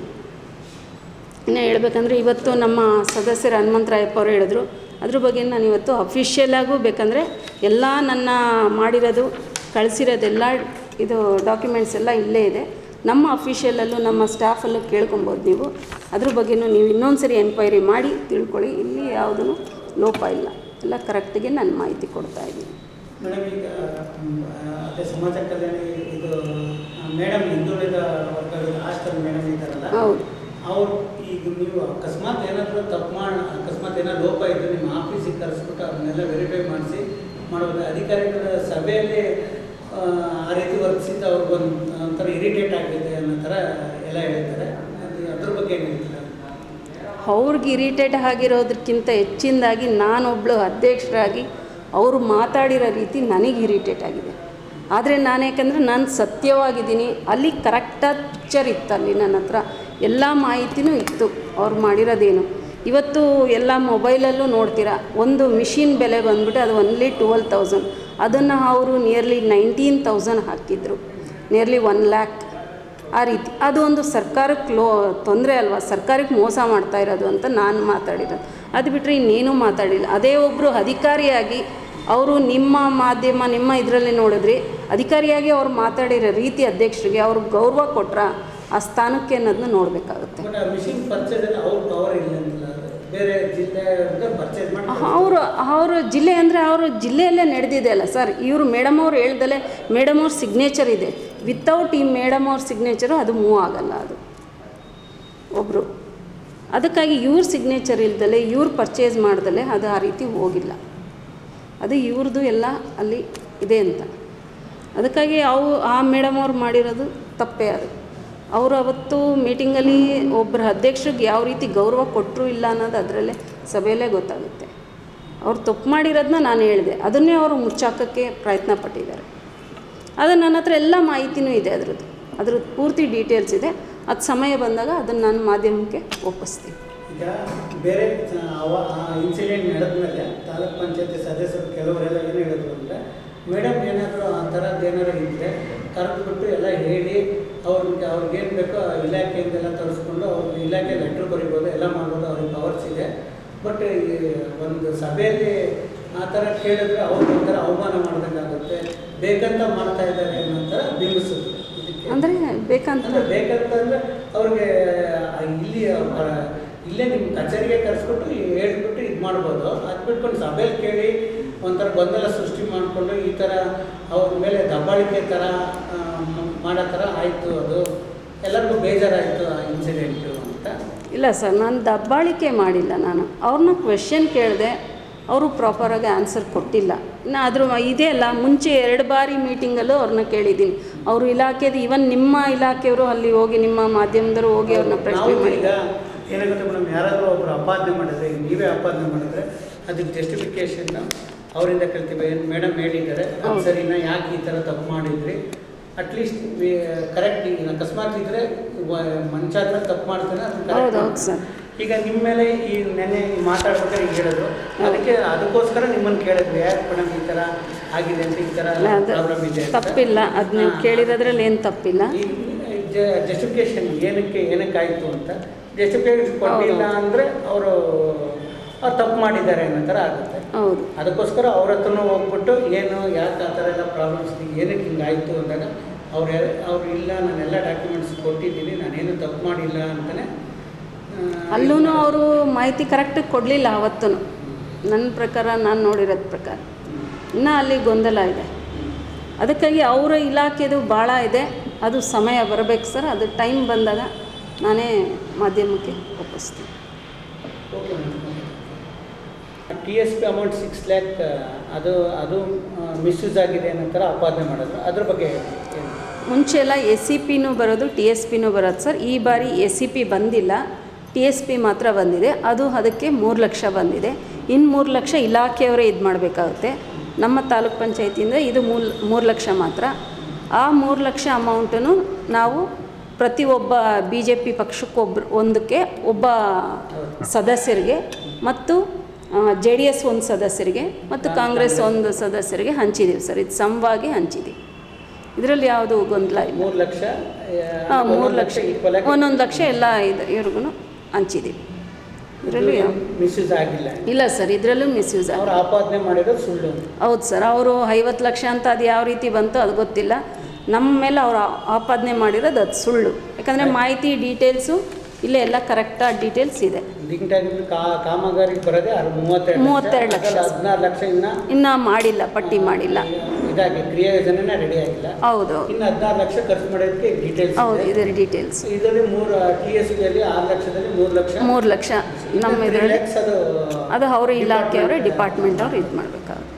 ಇನ್ನು ಹೇಳ್ಬೇಕಂದ್ರೆ ಇವತ್ತು ನಮ್ಮ ಸದಸ್ಯರು ಹನುಮಂತರಾಯಪ್ಪ ಅವರು ಹೇಳಿದ್ರು ಅದ್ರ ಬಗ್ಗೆ ನಾನು ಇವತ್ತು ಅಫಿಷಿಯಲಾಗೂ ಬೇಕಂದರೆ ಎಲ್ಲ ನನ್ನ ಮಾಡಿರೋದು ಕಳಿಸಿರೋದೆಲ್ಲ ಇದು ಡಾಕ್ಯುಮೆಂಟ್ಸ್ ಎಲ್ಲ ಇಲ್ಲೇ ಇದೆ ನಮ್ಮ ಅಫಿಷಿಯಲಲ್ಲೂ ನಮ್ಮ ಸ್ಟಾಫಲ್ಲೂ ಕೇಳ್ಕೊಬೋದು ನೀವು ಅದ್ರ ಬಗ್ಗೆನೂ ನೀವು ಇನ್ನೊಂದು ಸರಿ ಎನ್ಕ್ವೈರಿ ಮಾಡಿ ತಿಳ್ಕೊಳ್ಳಿ ಇಲ್ಲಿ ಯಾವುದೂ ಲೋಪ ಇಲ್ಲ ಎಲ್ಲ ಕರೆಕ್ಟಿಗೆ ನಾನು ಮಾಹಿತಿ ಕೊಡ್ತಾ ಇದ್ದೀನಿ ಮೇಡಮ್ ಈಗ ಮ್, ಅದೇ ಸಮಾಜ ಕಲ್ಯಾಣ ಇದು ಮೇಡಮ್ ಹಿಂದುಳಿದ ವರ್ಗದ ಹಾಸ್ಟೆಲ್ ಮೇಡಮ್ ಇದ್ದಾರಲ್ಲ ಹೌದು. ಅವ್ರು ಈಗ ನೀವು ಅಕಸ್ಮಾತ್ ಏನಾದರೂ ತಪ್ಪು ಮಾಡಿ ಅಕಸ್ಮಾತ್ ಏನಾದ್ರು ಲೋಪ ಇದ್ದರೆ ನಿಮ್ಮ ಆಫೀಸಿಗೆ ಕರೆಸ್ಬಿಟ್ಟು ಅದನ್ನೆಲ್ಲ ವೆರಿಫೈ ಮಾಡಿಸಿ ಮಾಡಬಹುದು ಅಧಿಕಾರಿಗಳ ಸಭೆಯಲ್ಲಿ ಆ, ಆ ರೀತಿ ವರ್ತಿಸಿದ್ದು ಅವ್ರಿಗೊಂದು ಒಂಥರ ಇರಿಟೇಟ್ ಆಗಿದೆ ಅನ್ನೋ ಥರ ಎಲ್ಲ ಹೇಳ್ತಾರೆ ಅದು ಅದ್ರ ಬಗ್ಗೆ ಏನು ಹೇಳ್ತೀರಾ ಅವ್ರಿಗೆ ಇರಿಟೇಟ್ ಆಗಿರೋದಕ್ಕಿಂತ ಹೆಚ್ಚಿನದಾಗಿ ನಾನೊಬ್ಬಳು ಅಧ್ಯಕ್ಷರಾಗಿ ಅವರು ಮಾತಾಡಿರೋ ರೀತಿ ನನಗೆ ಇರಿಟೇಟ್ ಆಗಿದೆ ಆದರೆ ನಾನು ಯಾಕಂದರೆ ನಾನು ಸತ್ಯವಾಗಿದ್ದೀನಿ ಅಲ್ಲಿ ಕರೆಕ್ಟಾದ ಪಿಕ್ಚರ್ ಇತ್ತು ಅಲ್ಲಿ ನನ್ನ ಹತ್ರ ಎಲ್ಲ ಮಾಹಿತಿನೂ ಇತ್ತು ಅವ್ರು ಮಾಡಿರೋದೇನು ಇವತ್ತು ಎಲ್ಲ ಮೊಬೈಲಲ್ಲೂ ನೋಡ್ತೀರಾ ಒಂದು ಮಿಷಿನ್ ಬೆಲೆ ಬಂದ್ಬಿಟ್ಟು ಅದು ಒನ್ಲಿ ಟ್ವೆಲ್ ತೌಸಂಡ್ ಅದನ್ನು ಅವರು ನಿಯರ್ಲಿ ನೈನ್ಟೀನ್ ತೌಸಂಡ್ ಹಾಕಿದ್ರು ನಿಯರ್ಲಿ ಒನ್ ಲ್ಯಾಕ್ ಆ ರೀತಿ ಅದು ಒಂದು ಸರ್ಕಾರಕ್ಕೆ ಲೋ ತೊಂದರೆ ಅಲ್ವಾ ಸರ್ಕಾರಕ್ಕೆ ಮೋಸ ಮಾಡ್ತಾ ಇರೋದು ಅಂತ ನಾನು ಮಾತಾಡಿರೋದು ಅದು ಬಿಟ್ಟರೆ ಇನ್ನೇನೂ ಮಾತಾಡಿಲ್ಲ ಅದೇ ಒಬ್ಬರು ಅಧಿಕಾರಿಯಾಗಿ ಅವರು ನಿಮ್ಮ ಮಾಧ್ಯಮ ನಿಮ್ಮ ಇದರಲ್ಲಿ ನೋಡಿದ್ರಿ ಅಧಿಕಾರಿಯಾಗಿ ಅವ್ರು ಮಾತಾಡಿರೋ ರೀತಿ ಅಧ್ಯಕ್ಷರಿಗೆ ಅವ್ರಿಗೆ ಗೌರವ ಕೊಟ್ರ ಆ ಸ್ಥಾನಕ್ಕೆ ಅನ್ನೋದನ್ನ ನೋಡಬೇಕಾಗುತ್ತೆ ಬಟ್ ಆ ಮಿಷಿನ್ ಪರ್ಚೇಸ್ ಎಲ್ಲ ಅವ್ರ ಪವರ್ ಇಲ್ಲ ಅಂತಲ್ಲ ಅದು. ಬೇರೆ ಜಿಲ್ಲೆ ಪರ್ಚೇಸ್ ಮಾಡಿ ಅವರು ಅವರು ಜಿಲ್ಲೆ ಅಂದರೆ ಅವರು ಜಿಲ್ಲೆಯಲ್ಲೇ ನಡೆದಿದೆ ಅಲ್ಲ ಸರ್ ಇವರು ಮೇಡಮ್ ಅವ್ರು ಹೇಳ್ದಲೆ ಮೇಡಮ್ ಅವ್ರ ಸಿಗ್ನೇಚರ್ ಇದೆ ವಿತೌಟ್ ಈ ಮೇಡಮ್ ಅವ್ರ ಸಿಗ್ನೇಚರು ಅದು ಮೂವ್ ಆಗಲ್ಲ ಅದು ಒಬ್ಬರು ಅದಕ್ಕಾಗಿ ಇವ್ರ ಸಿಗ್ನೇಚರ್ ಇಲ್ದಲೆ ಇವ್ರು ಪರ್ಚೇಸ್ ಮಾಡ್ದಲೆ ಅದು ಆ ರೀತಿ ಹೋಗಿಲ್ಲ ಅದು ಇವ್ರದ್ದು ಎಲ್ಲ ಅಲ್ಲಿ ಇದೆ ಅಂತ ಅದಕ್ಕಾಗಿ ಅವು ಆ ಮೇಡಮ್ ಅವ್ರು ಮಾಡಿರೋದು ತಪ್ಪೇ ಅದು ಅವರು ಅವತ್ತು ಮೀಟಿಂಗಲ್ಲಿ ಒಬ್ಬರ ಅಧ್ಯಕ್ಷರಿಗೆ ಯಾವ ರೀತಿ ಗೌರವ ಕೊಟ್ಟರು ಇಲ್ಲ ಅನ್ನೋದು ಅದರಲ್ಲೇ ಸಭೆಯಲ್ಲೇ ಗೊತ್ತಾಗುತ್ತೆ ಅವ್ರು ತಪ್ಪು ಮಾಡಿರೋದನ್ನ ನಾನು ಹೇಳಿದೆ ಅದನ್ನೇ ಅವರು ಮುಚ್ಚಾಕೋಕ್ಕೆ ಪ್ರಯತ್ನ ಪಟ್ಟಿದ್ದಾರೆ ಅದು ನನ್ನ ಹತ್ರ ಎಲ್ಲ ಮಾಹಿತಿನೂ ಇದೆ ಅದರದ್ದು ಅದ್ರದ್ದು ಪೂರ್ತಿ ಡೀಟೇಲ್ಸ್ ಇದೆ ಅದು ಸಮಯ ಬಂದಾಗ ಅದನ್ನು ನಾನು ಮಾಧ್ಯಮಕ್ಕೆ ಒಪ್ಪಿಸ್ತೀನಿ ಈಗ ಬೇರೆ ಜ- ಅವ ಆ ಇನ್ಸಿಡೆಂಟ್ ನಡೆದ್ಮೇಲೆ ತಾಲೂಕ್ ಪಂಚಾಯತಿ ಸದಸ್ಯರು ಕೆಲವರೆಲ್ಲ ಏನು ಹೇಳಿದ್ರು ಅಂದರೆ ಮೇಡಮ್ ಏನಾದರೂ ಆ ಥರದ್ದು ಏನಾದ್ರು ಇದ್ದರೆ ಕರೆದುಬಿಟ್ಟು ಎಲ್ಲ ಹೇಳಿ ಅವ್ರಿಗೆ ಅವ್ರಿಗೆ ಏನು ಬೇಕೋ ಆ ಇಲಾಖೆಯಿಂದೆಲ್ಲ ತರಿಸ್ಕೊಂಡು ಅವ್ರ ಇಲಾಖೆ ಲೆಟ್ರ್ ಬರಿಬೋದು ಎಲ್ಲ ಮಾಡ್ಬೋದು ಅವ್ರಿಗೆ ಪವರ್ಸ್ ಇದೆ ಬಟ್ ಒಂದು ಸಭೆಯಲ್ಲಿ ಆ ಥರ ಕೇಳಿದ್ರೆ ಅವ್ರು ಒಂಥರ ಅವಮಾನ ಮಾಡ್ದಂಗೆ ಆಗುತ್ತೆ ಬೇಕಂತ ಮಾಡ್ತಾ ಇದ್ದಾರೆ ಅನ್ನೋ ಥರ ಬಿಂಬಿಸುತ್ತೆ ಇದಕ್ಕೆ ಅಂದರೆ ಬೇಕಂತ ಅಂದ್ರೆ ಬೇಕಂತಂದ್ರೆ ಅವ್ರಿಗೆ ಇಲ್ಲಿ ಆ, ಇಲ್ಲೇ ನಿಮ್ಮ ಕಚೇರಿಗೆ ಕರೆಸ್ಬಿಟ್ಟು ಹೇಳ್ಬಿಟ್ಟು ಇದು ಮಾಡ್ಬೋದು ಅದು ಬಿಟ್ಕೊಂಡು ಸಭೆಯಲ್ಲಿ ಕೇಳಿ ಒಂಥರ ಗೊಂದಲ ಸೃಷ್ಟಿ ಮಾಡಿಕೊಂಡು ಈ ಥರ ಅವ್ರ ಮೇಲೆ ದಬ್ಬಾಳಿಕೆ ಥರ ಆ, ಮ- ಮಾಡೋ ಥರ ಆಯಿತು ಅದು ಎಲ್ಲರಿಗೂ ಬೇಜಾರಾಯಿತು ಆ ಇನ್ಸಿಡೆಂಟು ಅಂತ ಇಲ್ಲ ಸರ್ ನಾನು ದಬ್ಬಾಳಿಕೆ ಮಾಡಿಲ್ಲ ನಾನು ಅವ್ರನ್ನ ಕ್ವೆಶನ್ ಕೇಳಿದೆ ಅವರು ಪ್ರಾಪರಾಗಿ ಆನ್ಸರ್ ಕೊಟ್ಟಿಲ್ಲ ಇನ್ನು ಅದ್ರ ಇದೆ ಅಲ್ಲ ಮುಂಚೆ ಎರಡು ಬಾರಿ ಮೀಟಿಂಗಲ್ಲೂ ಅವ್ರನ್ನ ಕೇಳಿದ್ದೀನಿ ಅವರು ಇಲಾಖೆದು ಇವನ್ ನಿಮ್ಮ ಇಲಾಖೆಯವರು ಅಲ್ಲಿ ಹೋಗಿ ನಿಮ್ಮ ಮಾಧ್ಯಮದವರು ಹೋಗಿ ಅವ್ರನ್ನ ಪ್ರಶ್ನೆ ನಾವು ಈಗ ಮಾಡಿದ್ದಾರೆ ಏನಾಗುತ್ತೆ ಮೇಡಮ್ ಯಾರಾದರೂ ಒಬ್ಬರು ಅಪಾದನೆ ಮಾಡಿದ್ರೆ ಈಗ ನೀವೇ ಅಪಾದನೆ ಮಾಡಿದ್ರೆ ಅದಕ್ಕೆ ಜಸ್ಟಿಫಿಕೇಶನ್ ಅವರಿಂದ ಕೇಳ್ತೀವಿ ಮೇಡಮ್ ಹೇಳಿದ್ದಾರೆ ಅದು ಸರಿನಾ ಯಾಕೆ ಈ ಥರ ತಪ್ಪು ಮಾಡಿದ್ರಿ ಅಟ್ಲೀಸ್ಟ್ ಕರೆಕ್ಟ್ ಈಗ ಅಕಸ್ಮಾತ್ ಇದ್ರೆ ವ- ಮನುಷ್ಯ ಆದ್ಮೇಲೆ ತಪ್ಪು ಮಾಡ್ತಾನೆ ಅದನ್ನ correct ಹೌದು, ಹೌದು ಮಾಡ್ತಾನೆ. ಸರ್. ಈಗ ನಿಮ್ಮ ಮೇಲೆ ಈ ನೆನೆ ಮಾತಾಡ್ಬೇಕಾದ್ರೆ ಈಗ ಹೇಳಿದ್ರು ಅದಕ್ಕೆ ಅದಕ್ಕೋಸ್ಕರ ನಿಮ್ಮನ್ನು ಕೇಳಿದ್ವಿ ಯಾಕೆ ಮೇಡಮ್ ಈ ಥರ ಆಗಿದೆ ಅಂತ ಈ ಥರ ಅಲ್ಲ ಅದು ಪ್ರಾಬ್ಲಮ್ ಇದೆ ಅಂತ. ತಪ್ಪಿಲ್ಲ ಅದು ನೀವು ಕೇಳಿರೋದ್ರಲ್ಲಿ ಏನು ತಪ್ಪಿಲ್ಲ ಜಸ್ಟಿಫಿಕೇಶನ್ ಏನಕ್ಕೆ ಏನಕ್ಕಾಯಿತು ಅಂತ ಜಸ್ಟಿಫಿಕೇಶನ್ ಕೊಟ್ಟಿಲ್ಲ ಅಂದರೆ ಅವರು ತಪ್ಪು ಮಾಡಿದ್ದಾರೆ ಅನ್ನೋ ಥರ ಆಗುತ್ತೆ ಹೌದು ಅದಕ್ಕೋಸ್ಕರ ಅವ್ರ ಹತ್ರನೂ ಹೋಗ್ಬಿಟ್ಟು ಏನು ಯಾಕೆ ಆ ಥರ ಎಲ್ಲ ಪ್ರಾಬ್ಲಮ್ಸ್ ಏನಕ್ಕೆ ಹಿಂಗಾಯಿತು ಅಂದಾಗ ಅವ್ರು ಯಾರು- ಅವ್ರು ಇಲ್ಲ ನಾನೆಲ್ಲ ಡಾಕ್ಯುಮೆಂಟ್ಸ್ ಕೊಟ್ಟಿದ್ದೀನಿ ನಾನೇನು ತಪ್ಪು ಮಾಡಿಲ್ಲ ಅಂತಲೇ ಅಲ್ಲೂ ಅವರು ಮಾಹಿತಿ ಕರೆಕ್ಟಾಗಿ ಕೊಡಲಿಲ್ಲ ಅವತ್ತೂ ನನ್ನ ಪ್ರಕಾರ ನಾನು ನೋಡಿರೋದ ಪ್ರಕಾರ ಇನ್ನೂ ಅಲ್ಲಿ ಗೊಂದಲ ಇದೆ ಅದಕ್ಕಾಗಿ ಅವರ ಇಲಾಖೆದು ಭಾಳ ಇದೆ ಅದು ಸಮಯ ಬರಬೇಕು ಸರ್ ಅದು ಟೈಮ್ ಬಂದಾಗ ನಾನೇ ಮಾಧ್ಯಮಕ್ಕೆ ಒಪ್ಪಿಸ್ತೀನಿ T S P amount six lakh ಅದು ಅದು ಮಿಸ್ಯೂಸ್ ಆಗಿದೆ ಅನ್ನೋ ಥರ ಆಪಾದನೆ ಮಾಡೋದು ಅದ್ರ ಬಗ್ಗೆ ಏನು ಮುಂಚೆ ಎಲ್ಲ ಎಸ್ ಸಿ ಪಿನೂ ಬರೋದು ಟಿ ಎಸ್ ಪಿನೂ ಬರೋದು ಸರ್ ಈ ಬಾರಿ ಎಸ್ ಸಿ ಪಿ ಬಂದಿಲ್ಲ ಟಿ ಎಸ್ ಪಿ ಮಾತ್ರ ಬಂದಿದೆ ಅದು ಅದಕ್ಕೆ ಮೂರು ಲಕ್ಷ ಬಂದಿದೆ ಇನ್ನು ಮೂರು ಲಕ್ಷ ಇಲಾಖೆಯವರೇ ಇದು ಮಾಡಬೇಕಾಗುತ್ತೆ ನಮ್ಮ ತಾಲೂಕ್ ಪಂಚಾಯತಿಯಿಂದ ಇದು ಮೂರು ಮೂರು ಲಕ್ಷ ಮಾತ್ರ ಆ ಮೂರು ಲಕ್ಷ ಅಮೌಂಟನ್ನು ನಾವು ಪ್ರತಿಯೊಬ್ಬ ಬಿ ಜೆ ಪಿ ಪಕ್ಷಕ್ಕೊಬ್ಬರು ಒಂದಕ್ಕೆ ಒಬ್ಬ ಸದಸ್ಯರಿಗೆ ಮತ್ತು ಜೆ ಡಿ ಎಸ್ ಒಂದು ಸದಸ್ಯರಿಗೆ ಮತ್ತು ಕಾಂಗ್ರೆಸ್ ಒಂದು ಸದಸ್ಯರಿಗೆ ಹಂಚಿದ್ದೀವಿ ಸರ್ ಇದು ಸಮವಾಗಿ ಹಂಚಿದ್ದೀವಿ ಇದರಲ್ಲಿ ಯಾವುದು ಗೊಂದಲ ಇಲ್ಲ ಮೂರು ಲಕ್ಷ ಹಾಂ ಮೂರು ಲಕ್ಷ ಈಕ್ವಲ್ ಆಗಿ ಒಂದೊಂದು ಲಕ್ಷ ಎಲ್ಲ ಇದು ಇವ್ರಿಗೂ ಹಂಚಿದ್ದೀವಿ ಇದರಲ್ಲಿ ಮಿಸ್ಯೂಸ್ ಆಗಿಲ್ಲ ಇಲ್ಲ ಸರ್ ಇದರಲ್ಲೂ ಮಿಸ್ಯೂಸ್ ಅವ್ರು ಆಪಾದನೆ ಮಾಡಿರೋದು ಸುಳ್ಳು ಹೌದು ಸರ್ ಅವರು ಐವತ್ತು ಲಕ್ಷ ಅಂತ ಅದು ಯಾವ ರೀತಿ ಬಂತು ಅದು ಗೊತ್ತಿಲ್ಲ ನಮ್ಮ ಮೇಲೆ ಅವರು ಆಪಾದನೆ ಮಾಡಿರೋದು ಅದು ಸುಳ್ಳು ಯಾಕಂದರೆ ಮಾಹಿತಿ ಡೀಟೇಲ್ಸು ಇಲ್ಲೇ ಎಲ್ಲ ಕರೆಕ್ಟಾಗಿ ಡೀಟೇಲ್ಸ್ ಇದೆ ಲಿಂಕ್ ಆಗಿದ್ದು ಕಾ ಕಾಮಗಾರಿಗೆ ಬರೋದೇ ಅದು ಮೂವತ್ತೆರಡು ಮೂವತ್ತೆರಡು ಲಕ್ಷ. ಹದಿನಾರು ಲಕ್ಷ ಇನ್ನ ಇನ್ನೂ ಮಾಡಿಲ್ಲ ಪಟ್ಟಿ ಮಾಡಿಲ್ಲ ಇದಾಗಿ ಕ್ರಿಯಾ ಯೋಜನೆನೇ ರೆಡಿ ಆಗಿಲ್ಲ ಹೌದು ಇನ್ನು ಹದಿನಾರು ಲಕ್ಷ ಖರ್ಚು ಮಾಡೋದಕ್ಕೆ ಡೀಟೇಲ್ಸ್ ಹೌದು ಇದರ ಡೀಟೇಲ್ಸ್ ಇದರಲ್ಲಿ ಮೂರು ಟಿ ಎಸ್ ಪಿಯಲ್ಲಿ ಆರು ಲಕ್ಷದಲ್ಲಿ ಮೂರು ಲಕ್ಷ ಮೂರು ಲಕ್ಷ ನಮ್ಮ three ಇದರಲ್ಲಿ lakhs ಅದು ಅದು ಅವರ ಇಲಾಖೆಯವರೇ ಡಿಪಾರ್ಟ್ಮೆಂಟ್ ಅವ್ರು ಇದು ಮಾಡಬೇಕಾಗುತ್ತೆ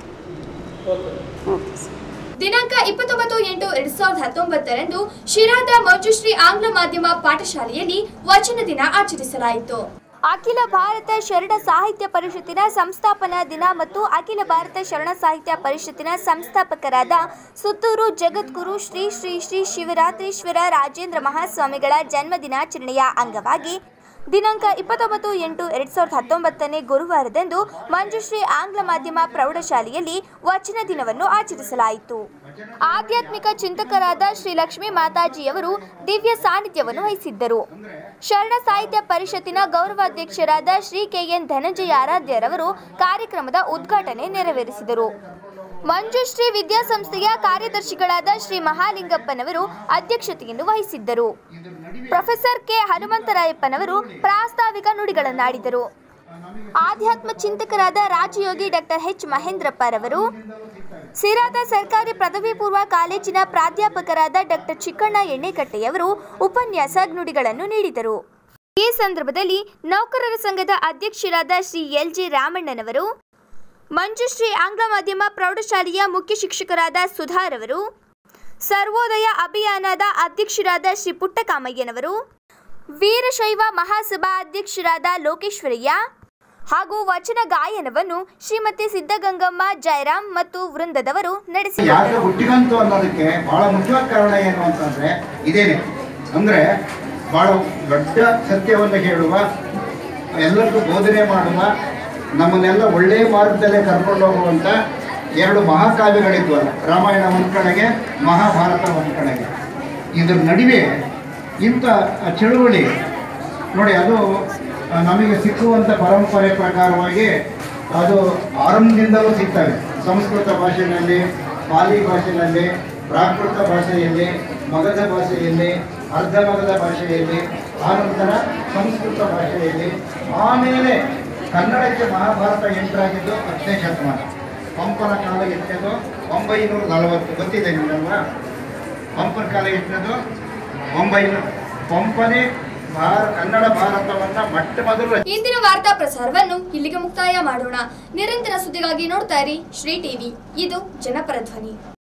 ಓಕೆ ಓಕೆ ಸರ್ ದಿನಾಂಕ ಇಪ್ಪತ್ತೊಂಬತ್ತು ಎಂಟು ಎರಡ್ ಸಾವಿರದ ಹತ್ತೊಂಬತ್ತರಂದು ಶಿರಾದ ಮಂಜುಶ್ರೀ ಆಂಗ್ಲ ಮಾಧ್ಯಮ ಪಾಠಶಾಲೆಯಲ್ಲಿ ವಚನ ದಿನ ಆಚರಿಸಲಾಯಿತು ಅಖಿಲ ಭಾರತ ಶರಣ ಸಾಹಿತ್ಯ ಪರಿಷತ್ತಿನ ಸಂಸ್ಥಾಪನಾ ದಿನ ಮತ್ತು ಅಖಿಲ ಭಾರತ ಶರಣ ಸಾಹಿತ್ಯ ಪರಿಷತ್ತಿನ ಸಂಸ್ಥಾಪಕರಾದ ಸುತ್ತೂರು ಜಗದ್ಗುರು ಶ್ರೀ ಶ್ರೀ ಶ್ರೀ ಶಿವರಾತ್ರೀಶ್ವರ ರಾಜೇಂದ್ರ ಮಹಾಸ್ವಾಮಿಗಳ ಜನ್ಮ ದಿನಾಚರಣೆಯ ಅಂಗವಾಗಿ ದಿನಾಂಕ ಇಪ್ಪತ್ತೊಂಬತ್ತು ಎಂಟು ಎರಡ್ ಸಾವಿರದ ಹತ್ತೊಂಬತ್ತನೇ ಗುರುವಾರದಂದು ಮಂಜುಶ್ರೀ ಆಂಗ್ಲ ಮಾಧ್ಯಮ ಪ್ರೌಢಶಾಲೆಯಲ್ಲಿ ವಚನ ದಿನವನ್ನು ಆಚರಿಸಲಾಯಿತು ಆಧ್ಯಾತ್ಮಿಕ ಚಿಂತಕರಾದ ಶ್ರೀ ಲಕ್ಷ್ಮೀ ಮಾತಾಜಿಯವರು ದಿವ್ಯ ಸಾನ್ನಿಧ್ಯವನ್ನು ವಹಿಸಿದ್ದರು ಶರಣ ಸಾಹಿತ್ಯ ಪರಿಷತ್ತಿನ ಗೌರವಾಧ್ಯಕ್ಷರಾದ ಶ್ರೀ ಕೆಎನ್ ಧನಂಜಯ ಆರಾಧ್ಯರವರು ಕಾರ್ಯಕ್ರಮದ ಉದ್ಘಾಟನೆ ನೆರವೇರಿಸಿದರು ಮಂಜುಶ್ರೀ ವಿದ್ಯಾಸಂಸ್ಥೆಯ ಕಾರ್ಯದರ್ಶಿಗಳಾದ ಶ್ರೀ ಮಹಾಲಿಂಗಪ್ಪನವರು ಅಧ್ಯಕ್ಷತೆಯನ್ನು ವಹಿಸಿದ್ದರು ಪ್ರೊಫೆಸರ್ ಕೆ ಹನುಮಂತರಾಯಪ್ಪನವರು ಪ್ರಾಸ್ತಾವಿಕ ನುಡಿಗಳನ್ನಾಡಿದರು ಆಧ್ಯಾತ್ಮ ಚಿಂತಕರಾದ ರಾಜಯೋಗಿ ಡಾಕ್ಟರ್ ಎಚ್ ಮಹೇಂದ್ರಪ್ಪರವರು ಸಿರಾದ ಸರ್ಕಾರಿ ಪದವಿ ಪೂರ್ವ ಕಾಲೇಜಿನ ಪ್ರಾಧ್ಯಾಪಕರಾದ ಡಾಕ್ಟರ್ ಚಿಕ್ಕಣ್ಣ ಎಣ್ಣೆಕಟ್ಟೆಯವರು ಉಪನ್ಯಾಸ ನುಡಿಗಳನ್ನು ನೀಡಿದರು ಈ ಸಂದರ್ಭದಲ್ಲಿ ನೌಕರರ ಸಂಘದ ಅಧ್ಯಕ್ಷರಾದ ಶ್ರೀ ಎಲ್ ಜಿ ರಾಮಣ್ಣನವರು ಮಂಜುಶ್ರೀ ಆಂಗ್ಲ ಮಾಧ್ಯಮ ಪ್ರೌಢಶಾಲೆಯ ಮುಖ್ಯ ಶಿಕ್ಷಕರಾದ ಸುಧಾರವರು ಸರ್ವೋದಯ ಅಭಿಯಾನದ ಅಧ್ಯಕ್ಷರಾದ ಶ್ರೀ ಪುಟ್ಟಕಾಮಯ್ಯನವರು ವೀರಶೈವ ಮಹಾಸಭಾ ಅಧ್ಯಕ್ಷರಾದ ಲೋಕೇಶ್ವರಯ್ಯ ಹಾಗೂ ವಚನ ಗಾಯನವನ್ನು ಶ್ರೀಮತಿ ಸಿದ್ಧಗಂಗಮ್ಮ ಜಯರಾಮ್ ಮತ್ತು ವೃಂದದವರು ಯಾಕೆ ನಡೆಸಿದರು ಹುಟ್ಟಿಗಂತು ಅನ್ನೋದಕ್ಕೆ ಬಹಳ ಮುಖ್ಯವಾದ ಕಾರಣ ಏನು ಅಂತಂದ್ರೆ ಇದೇನೆ ಅಂದ್ರೆ ಬಹಳ ದೊಡ್ಡ ಸತ್ಯವನ್ನು ಹೇಳುವ ಎಲ್ಲರಿಗೂ ಬೋಧನೆ ಮಾಡುವ ನಮ್ಮನ್ನೆಲ್ಲ ಒಳ್ಳೆಯ ಮಾರ್ಗದಲ್ಲೇ ಕರ್ಕೊಂಡು ಹೋಗುವಂತ ಎರಡು ಮಹಾಕಾವ್ಯಗಳಿದ್ವಲ್ಲ ರಾಮಾಯಣ ಒಂದ್ ಕಡೆಗೆ ಮಹಾಭಾರತ ಒಂದ್ ಕಡೆಗೆ ಇದ್ರ ನಡುವೆ ಇಂಥ ಚಳುವಳಿ ನೋಡಿ ಅದು ಆ, ನಮಗೆ ಸಿಕ್ಕುವಂಥ ಪರಂಪರೆ ಪ್ರಕಾರವಾಗಿ ಅದು ಆರಂಭದಿಂದಲೂ ಸಿಗ್ತವೆ ಸಂಸ್ಕೃತ ಭಾಷೆಯಲ್ಲಿ ಪಾಲಿ ಭಾಷೆಯಲ್ಲಿ ಪ್ರಾಕೃತ ಭಾಷೆಯಲ್ಲಿ ಮಗಧ ಭಾಷೆಯಲ್ಲಿ ಅರ್ಧ ಮಗಧ ಭಾಷೆಯಲ್ಲಿ ಆನಂತರ ಸಂಸ್ಕೃತ ಭಾಷೆಯಲ್ಲಿ ಆಮೇಲೆ ಕನ್ನಡಕ್ಕೆ ಮಹಾಭಾರತ ಎಂಟರಾಗಿದ್ದು ಹತ್ತನೇ ಶತಮಾನ ಪಂಪನ ಕಾಲ ಎಷ್ಟದು ಒಂಬೈನೂರ ನಲವತ್ತು ಗೊತ್ತಿದೆ ನಿಮಗಲ್ವಾ ಪಂಪನ ಕಾಲ ಎಷ್ಟದು ಒಂಬೈನೂರು ಪಂಪನೇ ಭಾರ ಕನ್ನಡ ಭಾರತವನ್ನ ಮೊಟ್ಟ ಮೊದಲು ಇಂದಿನ ವಾರ್ತಾ ಪ್ರಸಾರವನ್ನು ಇಲ್ಲಿಗೆ ಮುಕ್ತಾಯ ಮಾಡೋಣ ನಿರಂತರ ಸುದ್ದಿಗಾಗಿ ನೋಡ್ತಾ ಇರಿ ಶ್ರೀ ಟಿವಿ ಇದು ಜನಪರ ಧ್ವನಿ